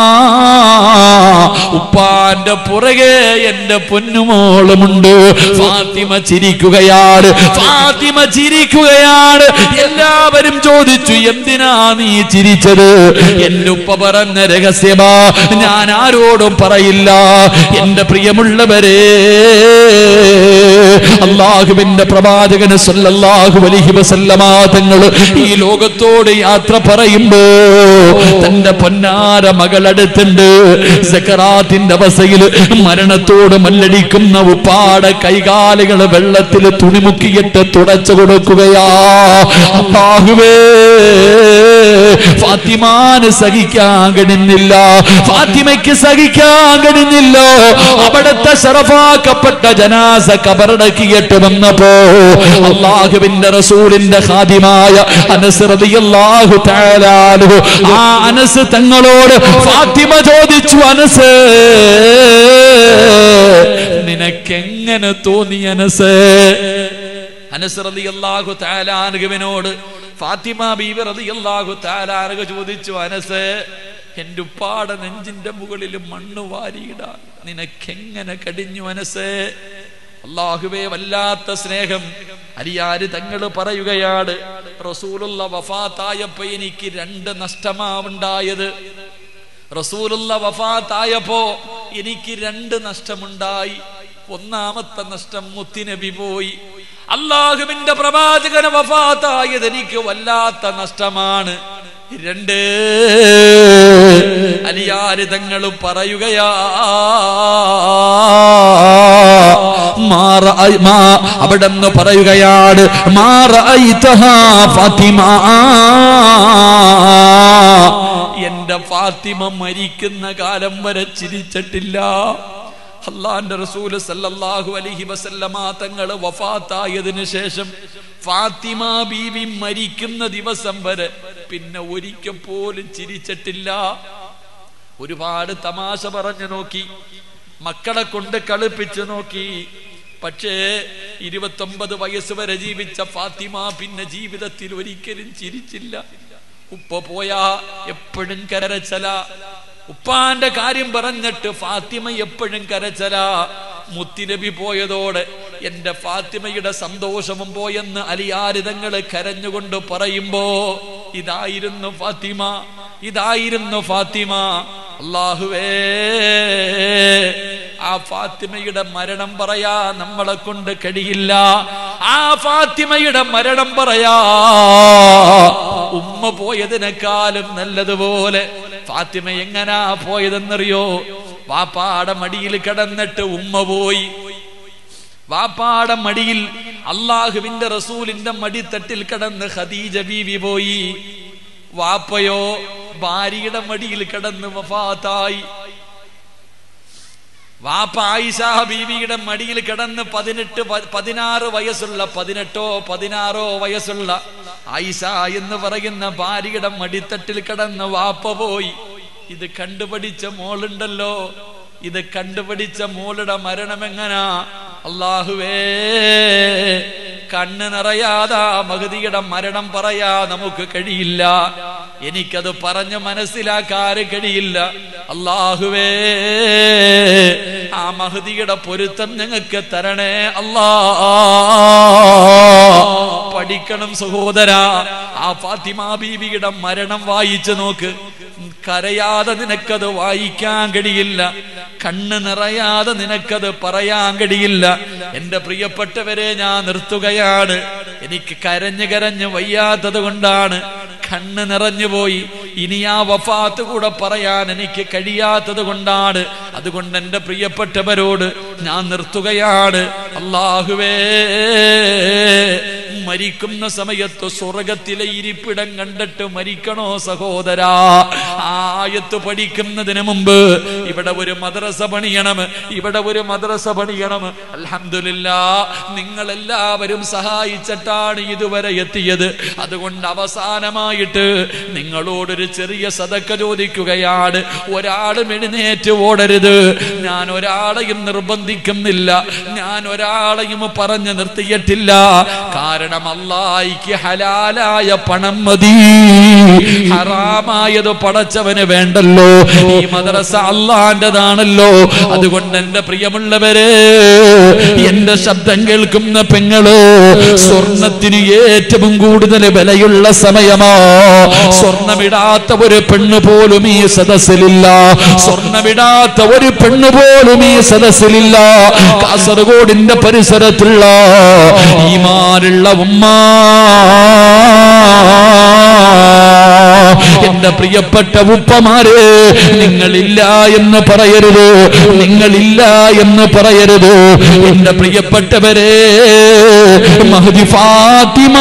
B: ഉപ്പാന്റെ പുറകെ എന്റെ പൊന്നുമോളുമുണ്ട് ഫാത്തിമ ചിരിക്കുകയാണ് ഫാത്തിമ ചിരിക്കുകയാണ് എല്ലാവരും ചോദിച്ചു എന്തിനാ നീ ചിരിച്ചത് എന്റെ ഉപ്പ പറഞ്ഞ രഹസ്യമാ ഞാൻ ആരോടും പറയില്ല എന്റെ പ്രിയമുള്ളവരെ അള്ളാഹുവിന്റെ പ്രവാചകന് സല്ലല്ലാഹു അലൈഹി വസല്ലമ തങ്ങൾ ഈ ലോകത്തോട് യാത്ര പറയുമ്പോ തന്റെ പൊന്നാര മകളടുത്തുണ്ട് സക്കറാത്തിന്റെ അവസ്ഥയിൽ മരണത്തോട് മല്ലടിക്കുന്ന ഉപ്പാടെ കൈകാലുകൾ വെള്ളത്തിൽ തുണിമുക്കിയിട്ട് തുടച്ചു കൊടുക്കുകയാ അള്ളാഹുവേ ഫാത്തിമാന് സഹിക്കാൻ കഴിയുന്നില്ല ഫാത്തിമയ്ക്ക് സഹിക്കാൻ കഴിയുന്നില്ല അവിടുത്തെ ശറഫാക്കപ്പെട്ട ജനാസ കബറടക്കിയിട്ട് വന്നപ്പോ അള്ളാഹുവിന്റെ റസൂലിന്റെ ഖാദിമായ അനസ് റളിയല്ലാഹു തആല അൻഹു ആ അനസ് തങ്ങളോട് ഫാത്തിമ ചോദിച്ചു അനസ് നിനക്കെങ്ങനെ തോന്നി അനസ് അനസ് റളിയല്ലാഹു തആല അൻഹുവിനോട് ഫാത്തിമ ബീവി റളിയല്ലാഹു തആല അൻഹു ചോദിച്ചു അനസ് എന്റെ ഉപ്പാടെ നെഞ്ചിന്റെ മുകളിൽ മണ്ണ് വാരിയിടാൻ നിനക്കെങ്ങനെ കടിഞ്ഞു മനസ്സ് അള്ളാഹുവേ വല്ലാത്ത സ്നേഹം അലിയാര് തങ്ങൾ പറയുകയാണ് റസൂലുള്ള വഫാത്തായപ്പോ എനിക്ക് രണ്ട് നഷ്ടമാവുണ്ടായത് റസൂലുള്ള വഫാത്തായപ്പോ എനിക്ക് രണ്ട് നഷ്ടമുണ്ടായി ഒന്നാമത്തെ നഷ്ടം മുത്തിനബി പോയി അള്ളാഹുവിന്റെ പ്രവാചകന് വഫാത്തായത് എനിക്ക് വല്ലാത്ത നഷ്ടമാണ് രണ്ട് അലിയാര് തങ്ങൾ പറയുകയാ മാറ മാ അവിടെ നിന്ന് പറയുകയാണ് മാറ ഫാത്തിമ എന്റെ ഫാത്തിമ മരിക്കുന്ന കാലം വരെ ചിരിച്ചിട്ടില്ല അള്ളാന്റെ റസൂല് സല്ലല്ലാഹു അലൈഹി വസല്ലമ തങ്ങൾ വഫാത്തായതിനു ശേഷം ഫാത്തിമ ബീവി മരിക്കുന്ന ദിവസം വരെ പിന്നെ ഒരിക്കൽ പോലും ചിരിച്ചിട്ടില്ല ഒരുപാട് തമാശ പറഞ്ഞു നോക്കി മക്കളെ കൊണ്ട് കളിപ്പിച്ചു നോക്കി പക്ഷേ ഇരുപത്തൊമ്പത് വയസ്സ് വരെ ജീവിച്ച ഫാത്തിമ പിന്നെ ജീവിതത്തിൽ ഒരിക്കലും ചിരിച്ചില്ല ഉപ്പ പോയാ എപ്പോഴും കരച്ചല ഉപ്പാന്റെ കാര്യം പറഞ്ഞിട്ട് ഫാത്തിമ എപ്പോഴും കരച്ചല മുത്തിനബി പോയതോടെ എന്റെ ഫാത്തിമയുടെ സന്തോഷവും പോയെന്ന് അലിയാരിതങ്ങള് കരഞ്ഞുകൊണ്ട് പറയുമ്പോ ഇതായിരുന്നു ഫാത്തിമ ഇതായിരുന്നു ഫാത്തിമ അള്ളാഹുവേ ആ ഫാത്തിമയുടെ മരണം പറയാ നമ്മളെ കൊണ്ട് കഴിയില്ല ആ ഫാത്തിമയുടെ മരണം പറയാ ഉമ്മ പോയതിനേക്കാളും നല്ലതുപോലെ ഫാത്തിമ എങ്ങനാ പോയതെന്നറിയോ വാപ്പാടെ മടിയിൽ കിടന്നിട്ട് ഉമ്മ പോയി വാപ്പാടെ മടിയിൽ അള്ളാഹുവിന്റെ റസൂലിന്റെ മടിത്തട്ടിൽ കിടന്ന് ഖദീജ ബീവി പോയി വാപ്പയോ ഭാര്യയുടെ മടിയിൽ കിടന്ന് വഫാത്തായി വാപ്പ ആയിഷ ബീവിയുടെ മടിയിൽ കിടന്ന് പതിനെട്ട് പ- പതിനാറ് വയസ്സുള്ള പതിനെട്ടോ പതിനാറോ വയസ്സുള്ള ആയിഷ എന്ന് പറയുന്ന ഭാര്യയുടെ മടിത്തട്ടിൽ കിടന്ന് വാപ്പ പോയി ഇത് കണ്ടുപഠിച്ച മോളുണ്ടല്ലോ ഇത് കണ്ടുപഠിച്ച മോളുടെ മരണം എങ്ങനാ അള്ളാഹുവേ കണ്ണ് നിറയാതാ മഹതിയുടെ മരണം പറയാ നമുക്ക് കഴിയില്ല എനിക്കത് പറഞ്ഞ് മനസ്സിലാക്കാൻ കഴിയില്ല അള്ളാഹുവേ ആ മഹതിയുടെ പൊരുത്തം ഞങ്ങൾക്ക് തരണേ അല്ലാ പഠിക്കണം സഹോദര ആ ഫാത്തിമ ബീവിയുടെ മരണം വായിച്ചു നോക്ക് കരയാതെ നിനക്കത് വായിക്കാൻ കഴിയില്ല കണ്ണ് നിറയാതെ നിനക്കത് പറയാൻ കഴിയില്ല എന്റെ പ്രിയപ്പെട്ടവരെ ഞാൻ നിർത്തുകയാണ് എനിക്ക് കരഞ്ഞു കരഞ്ഞ് വയ്യാത്തത് കൊണ്ടാണ് കണ്ണ് നിറഞ്ഞു പോയി ഇനി ആ വഫാത്ത് കൂടെ പറയാൻ എനിക്ക് കഴിയാത്തത് കൊണ്ടാണ് അതുകൊണ്ട് എന്റെ പ്രിയപ്പെട്ടവരോട് ഞാൻ നിർത്തുകയാണ് അള്ളാഹുവേ മരിക്കുന്ന സമയത്ത് സ്വർഗത്തിലെ ഇരിപ്പിടം കണ്ടിട്ട് മരിക്കണോ സഹോദരാ ആ ആയത്ത് പഠിക്കുന്നതിന് മുമ്പ് ഇവിടെ ഒരു മദ്രസ പണിയണം ഇവിടെ ഒരു മദ്രസ പണിയണം അൽഹംദുലില്ല നിങ്ങൾ എല്ലാവരും സഹായിച്ചിട്ടാണ് ഇതുവരെ എത്തിയത് അതുകൊണ്ട് അവസാനമായിട്ട് നിങ്ങളോടൊരു ചെറിയ സതക്ക ചോദിക്കുകയാണ് ഒരാളും എഴുന്നേറ്റ് ഓടരുത് ഞാൻ ഒരാളെയും നിർബന്ധിക്കുന്നില്ല ഞാൻ ഒരാളെയും പറഞ്ഞു നിർത്തിയിട്ടില്ല കാരണം അള്ളായിക്ക് ഹലാലായ പണം മതി ഹറാമായത് പടച്ചവന് വേണ്ടല്ലോ ഈ മദ്രസ അള്ളാന്റെതാണല്ലോ അതുകൊണ്ട് എന്റെ പ്രിയമുള്ളവരെ എന്റെ ശബ്ദം കേൾക്കുന്ന പെങ്ങള് സ്വർണത്തിന് ഏറ്റവും കൂടുതൽ വിലയുള്ള സമയമാ സ്വർണമിടാത്ത ഒരു പെണ്ണ് പോലും ഈ സദസ്സിലില്ല സ്വർണമിടാത്ത ഒരു പെണ്ണ് പോലും ഈ സദസ്സിലില്ല കാസർഗോഡിന്റെ പരിസരത്തുള്ള ഈമാനുള്ള ഉമ്മ എന്റെ പ്രിയപ്പെട്ട ഉപ്പമാരെ നിങ്ങളില്ല എന്ന് പറയരുത് നിങ്ങളില്ല എന്ന് പറയരുത് എന്റെ പ്രിയപ്പെട്ടവരെ മഹദി ഫാത്തിമ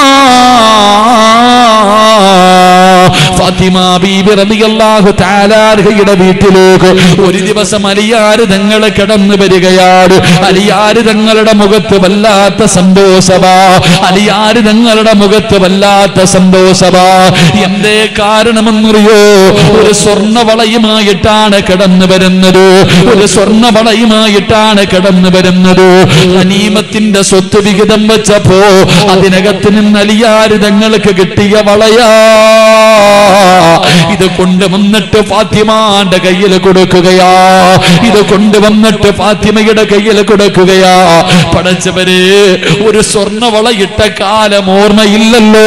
B: ഫാത്തിമ ബീബി റളിയല്ലാഹു തആലായുടെ വീട്ടിലേക്ക് ഒരു ദിവസം അലിയാര് തങ്ങളെ കടന്നു വരികയാണ് അലിയാര് തങ്ങളുടെ മുഖത്ത് വല്ലാത്ത സന്തോഷമാ അലിയാര് തങ്ങളുടെ മുഖത്ത് വല്ലാത്ത സന്തോഷമാ എന്തേ കാരണമെന്നറിയോ ഒരു സ്വർണവളയുമായിട്ടാണ് കടന്നു വരുന്നത് ഒരു സ്വർണവളയുമായിട്ടാണ് കടന്നു വരുന്നത് അനീമത്തിന്റെ സ്വത്ത് വിഹിതം വെച്ചപ്പോ അതിനകത്ത് നിന്ന് അലിയാര് തങ്ങൾക്ക് കിട്ടിയ വളയാ ഇത് കൊണ്ടുവന്നിട്ട് ഫാത്തിമാന്റെ കയ്യിൽ കൊടുക്കുകയാ ഇത് കൊണ്ടുവന്നിട്ട് ഫാത്തിമയുടെ കയ്യിൽ കൊടുക്കുകയാ പടച്ചവര് ഒരു സ്വർണവള ഇട്ട കാലം ഓർമ്മയില്ലല്ലോ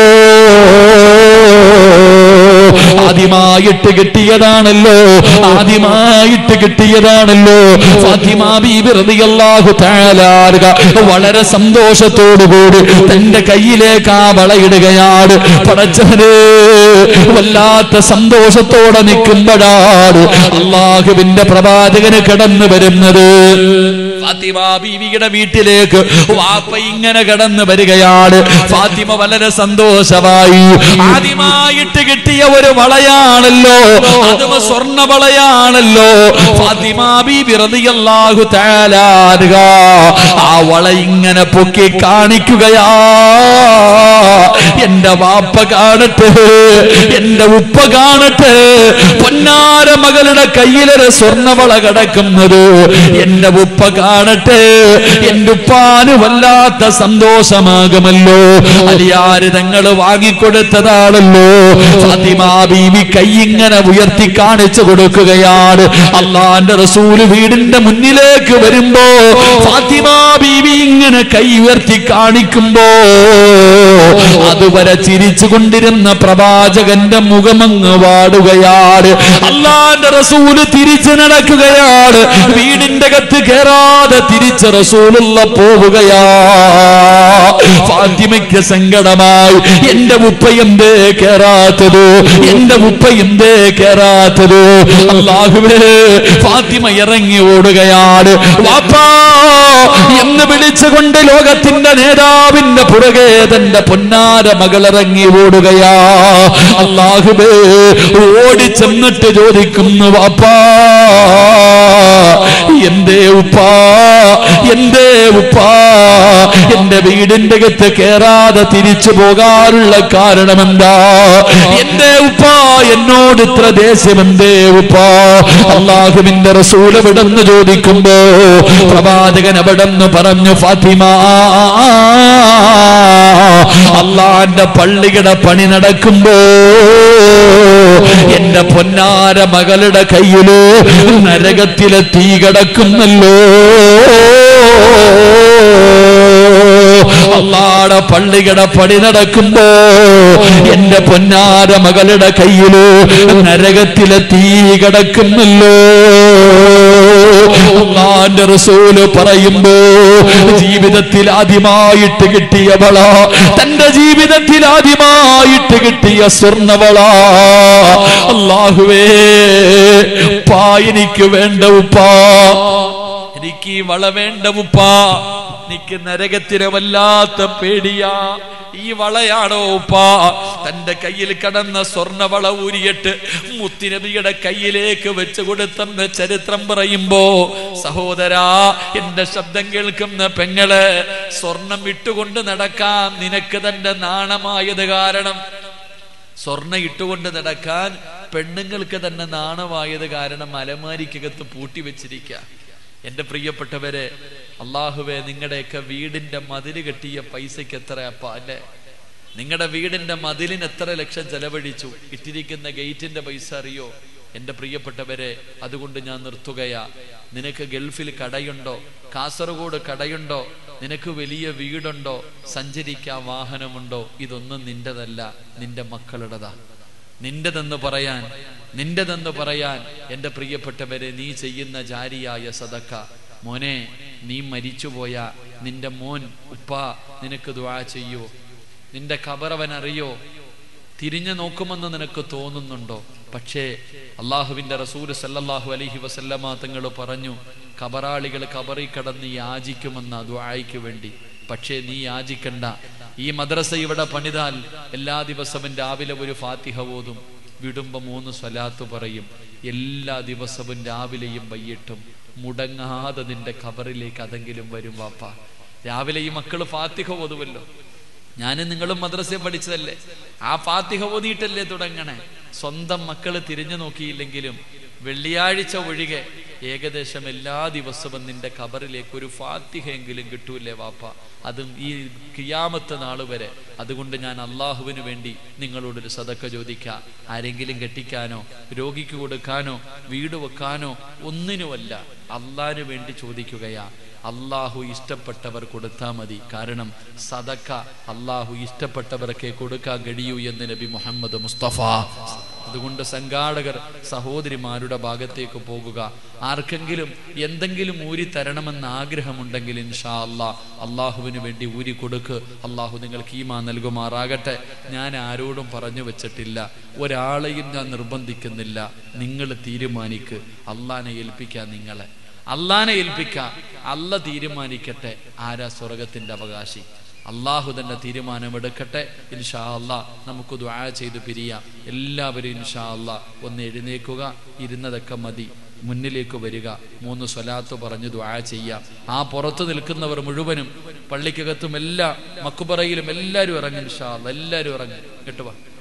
B: ആദ്യമായിട്ട് കിട്ടിയതാണല്ലോ ആദ്യമായിട്ട് കിട്ടിയതാണല്ലോ ഫാത്തിമ ബീബി റളിയല്ലാഹു തആല വളരെ സന്തോഷത്തോടുകൂടി തന്റെ കയ്യിലേക്ക് ആ വളയിടുകയാണ് പടച്ചവന് വല്ലാത്ത സന്തോഷത്തോടെ നിൽക്കുമ്പോഴാണ് അള്ളാഹുവിന്റെ പ്രവാചകന് കടന്നു വരുന്നത് ഫാത്തിമ ബീവിയുടെ വീട്ടിലേക്ക് വാപ്പ ഇങ്ങനെ കടന്നു വരികയാണ് ഫാത്തിമ വളരെ സന്തോഷമായി ആദ്യമായിട്ട് കിട്ടിയ ഒരു വളയാണല്ലോ അതും സ്വർണ്ണ വളയാണല്ലോ ഫാത്തിമ ബീബി റളിയല്ലാഹു തആല അൻഹ ആ വള ഇങ്ങനെ പൊക്കി കാണിക്കുകയാ എന്റെ വാപ്പ കാണട്ടെ എന്റെ ഉപ്പ കാണട്ടെ പൊന്നാര മകളുടെ കയ്യിലൊരു സ്വർണ്ണവള കിടക്കുന്നത് എന്റെ ഉപ്പ കാണട്ടെ എന്റെ ഉപ്പാന് വല്ലാത്ത സന്തോഷമാകുമല്ലോ അലിയാര് തങ്ങൾ വാങ്ങിക്കൊടുത്തതാണല്ലോ ഫാത്തിമ ബീവി കൈ ഇങ്ങനെ ഉയർത്തി കാണിച്ചു കൊടുക്കുകയാണ് അള്ളാന്റെ റസൂല് വീടിന്റെ മുന്നിലേക്ക് വരുമ്പോ ഫാത്തിമ ബീവി ഇങ്ങനെ കൈ ഉയർത്തി കാണിക്കുമ്പോ അതുവരെ ചിരിച്ചു കൊണ്ടിരുന്ന പ്രവാചകന്റെ മുഖമങ്ങ് വാടുകയാണ് അള്ളാന്റെ റസൂല് തിരിച്ചു നടക്കുകയാണ് വീടിന്റെ അകത്ത് കയറാതെ തിരിച്ച് റസൂലുള്ള പോവുകയാ ഫാത്തിമയ്ക്ക് സങ്കടമായി എന്റെ ഉപ്പ എന്തേ കേറാത്തത് എന്റെ ഉപ്പ എന്തേ കേറാത്തത് അള്ളാഹുവേ ഫാത്തിമ ഇറങ്ങി ഓടുകയാണ് വാപ്പാ എന്ന് വിളിച്ചുകൊണ്ട് ലോകത്തിന്റെ നേതാവിന്റെ പുറകെ തന്റെ പൊന്നാര മകളിറങ്ങി ഓടുകയാ അള്ളാഹുബേ ഓടിച്ചെന്നിട്ട് ചോദിക്കുന്നു വാപ്പാ എന്തേ ഉപ്പാ എന്തേ ഉപ്പാ എന്റെ വീടിന്റെ അകത്ത് കേറാതെ തിരിച്ചു പോകാനുള്ള കാരണം എന്താ എന്റെ ഉപ്പ എന്നോട് ഇത്ര ദേഷ്യം എന്തേ ഉപ്പ അള്ളാഹുവിന്റെ റസൂൽ എവിടെന്ന് ചോദിക്കുമ്പോ പ്രവാചകൻ എവിടെന്ന് പറഞ്ഞു ഫാത്തിമ അള്ളാന്റെ പള്ളിയുടെ പണി നടക്കുമ്പോ എന്റെ പൊന്നാര മകളുടെ കയ്യില് നരകത്തിലെ തീ കിടക്കുന്നല്ലോ അള്ളാടെ പള്ളിയുടെ പണി നടക്കുമ്പോ എന്റെ പൊന്നാര മകളുടെ കയ്യില് നരകത്തിലെ തീ കിടക്കുന്നല്ലോ അള്ളാന്റെ റസൂല് പറയുമ്പോ ജീവിതത്തിൽ ആദ്യമായിട്ട് കിട്ടിയവള തന്റെ ജീവിതത്തിൽ ആദ്യമായിട്ട് കിട്ടിയ സ്വർണവള അള്ളാഹുവേ ഉപ്പാ എനിക്ക് വേണ്ട ഉപ്പാ എനിക്ക് ഈ വള വേണ്ട ഉപ്പാ എനിക്ക് നരകത്തിനെ വല്ലാത്ത പേടിയാ ഈ വളയാണോ ഉപ്പാ തന്റെ കയ്യിൽ കടന്ന സ്വർണവള ഊരിയിട്ട് മുത്തിനബിയുടെ കയ്യിലേക്ക് വെച്ച് കൊടുത്തെന്ന് ചരിത്രം പറയുമ്പോ സഹോദരാ എന്റെ ശബ്ദം കേൾക്കുന്ന പെങ്ങള് സ്വർണം ഇട്ടുകൊണ്ട് നടക്കാൻ നിനക്ക് തന്റെ നാണമായത് കാരണം സ്വർണ്ണ ഇട്ടുകൊണ്ട് നടക്കാൻ പെണ്ണുങ്ങൾക്ക് തന്നെ നാണമായത് കാരണം അലമാരിക്കകത്ത് പൂട്ടി വെച്ചിരിക്കുക എന്റെ പ്രിയപ്പെട്ടവരെ അള്ളാഹുവെ നിങ്ങളുടെയൊക്കെ വീടിന്റെ മതില് കെട്ടിയ പൈസയ്ക്ക് എത്ര അപ്പ അല്ലെ നിങ്ങളുടെ വീടിന്റെ മതിലിന് എത്ര ലക്ഷം ചെലവഴിച്ചു ഇട്ടിരിക്കുന്ന ഗേറ്റിന്റെ പൈസ അറിയോ എന്റെ പ്രിയപ്പെട്ടവരെ അതുകൊണ്ട് ഞാൻ നിർത്തുകയാ നിനക്ക് ഗൾഫിൽ കടയുണ്ടോ കാസർഗോഡ് കടയുണ്ടോ നിനക്ക് വലിയ വീടുണ്ടോ സഞ്ചരിക്കാൻ വാഹനമുണ്ടോ ഇതൊന്നും നിന്റെതല്ല നിന്റെ മക്കളുടെതാ നിന്റെതെന്ന് പറയാൻ നിന്റെതെന്ന് പറയാൻ എൻ്റെ പ്രിയപ്പെട്ടവരെ നീ ചെയ്യുന്ന ജാരിയായ സദക്ക മോനെ നീ മരിച്ചുപോയ നിന്റെ മോൻ ഉപ്പ നിനക്ക് ദുആ ചെയ്യോ നിന്റെ ഖബറവൻ അറിയോ തിരിഞ്ഞു നോക്കുമെന്ന് നിനക്ക് തോന്നുന്നുണ്ടോ പക്ഷേ അള്ളാഹുവിന്റെ റസൂല് സല്ലല്ലാഹു അലൈഹി വസല്ലമ തങ്ങൾ പറഞ്ഞു ഖബറാളികൾ ഖബറിൽ കടന്ന് യാചിക്കുമെന്ന ദുആയ്ക്ക് വേണ്ടി പക്ഷേ നീ യാചിക്കണ്ട ഈ മദ്രസ ഇവിടെ പണിതാൽ എല്ലാ ദിവസവും രാവിലെ ഒരു ഫാത്തിഹ ഓതും വിടുമ്പോ മൂന്ന് സ്വലാത്ത് പറയും എല്ലാ ദിവസവും രാവിലെയും വൈകിട്ടും മുടങ്ങാതെ നിന്റെ ഖബറിലേക്ക് അതെങ്കിലും വരും വാപ്പ രാവിലെ ഈ മക്കള് ഫാത്തിഹ ഓതുമല്ലോ ഞാനും നിങ്ങളും മദ്രസയെ പഠിച്ചതല്ലേ ആ ഫാത്തിഹ ഓതിയിട്ടല്ലേ തുടങ്ങണേ സ്വന്തം മക്കള് തിരിഞ്ഞു നോക്കിയില്ലെങ്കിലും വെള്ളിയാഴ്ച ഒഴികെ ഏകദേശം എല്ലാ ദിവസവും നിന്റെ ഖബറിലേക്ക് ഒരു ഫാത്തിഹയെങ്കിലും കിട്ടൂലേ വാപ്പ അതും ഈ കിയാമത്ത് നാള് വരെ അതുകൊണ്ട് ഞാൻ അള്ളാഹുവിന് വേണ്ടി നിങ്ങളോടൊരു സതക്ക ചോദിക്കാം ആരെങ്കിലും കെട്ടിക്കാനോ രോഗിക്ക് കൊടുക്കാനോ വീട് വെക്കാനോ ഒന്നിനുമല്ല അള്ളാഹിന് വേണ്ടി ചോദിക്കുകയാ അള്ളാഹു ഇഷ്ടപ്പെട്ടവർ കൊടുത്താൽ മതി കാരണം സദക്ക അള്ളാഹു ഇഷ്ടപ്പെട്ടവർക്കേ കൊടുക്കാൻ കഴിയൂ എന്ന് നബി മുഹമ്മദ് മുസ്തഫ അതുകൊണ്ട് സംഘാടകർ സഹോദരിമാരുടെ ഭാഗത്തേക്ക് പോകുക ആർക്കെങ്കിലും എന്തെങ്കിലും ഊരി തരണമെന്ന് ആഗ്രഹമുണ്ടെങ്കിൽ ഇൻഷാ അല്ലാ അള്ളാഹുവിന് വേണ്ടി ഊരി കൊടുക്ക് അള്ളാഹു നിങ്ങൾക്ക് ഈമാ നൽകുമാറാകട്ടെ ഞാൻ ആരോടും പറഞ്ഞു വെച്ചിട്ടില്ല ഒരാളെയും ഞാൻ നിർബന്ധിക്കുന്നില്ല നിങ്ങൾ തീരുമാനിക്ക് അള്ളാനെ ഏൽപ്പിക്കാൻ നിങ്ങളെ അള്ളാനെ ഏൽപ്പിക്കാം അല്ല തീരുമാനിക്കട്ടെ ആരാ സ്വർഗത്തിന്റെ അവകാശി അള്ളാഹു തന്നെ തീരുമാനമെടുക്കട്ടെ ഇൻഷാ അല്ലാ നമുക്ക് ദ്വാ ചെയ്ത് പിരിയാം എല്ലാവരും ഇൻഷാ അല്ലാ ഒന്ന് എഴുന്നേക്കുക ഇരുന്നതൊക്കെ മതി മുന്നിലേക്ക് വരിക മൂന്ന് സ്വലാത്ത് പറഞ്ഞ് ദ്വാ ചെയ്യാം ആ പുറത്ത് നിൽക്കുന്നവർ മുഴുവനും പള്ളിക്കകത്തും എല്ലാ മക്കുപറയിലും എല്ലാവരും ഇറങ്ങും ഇൻഷാ അല്ലാ എല്ലാവരും ഇറങ്ങും കേട്ടുവാ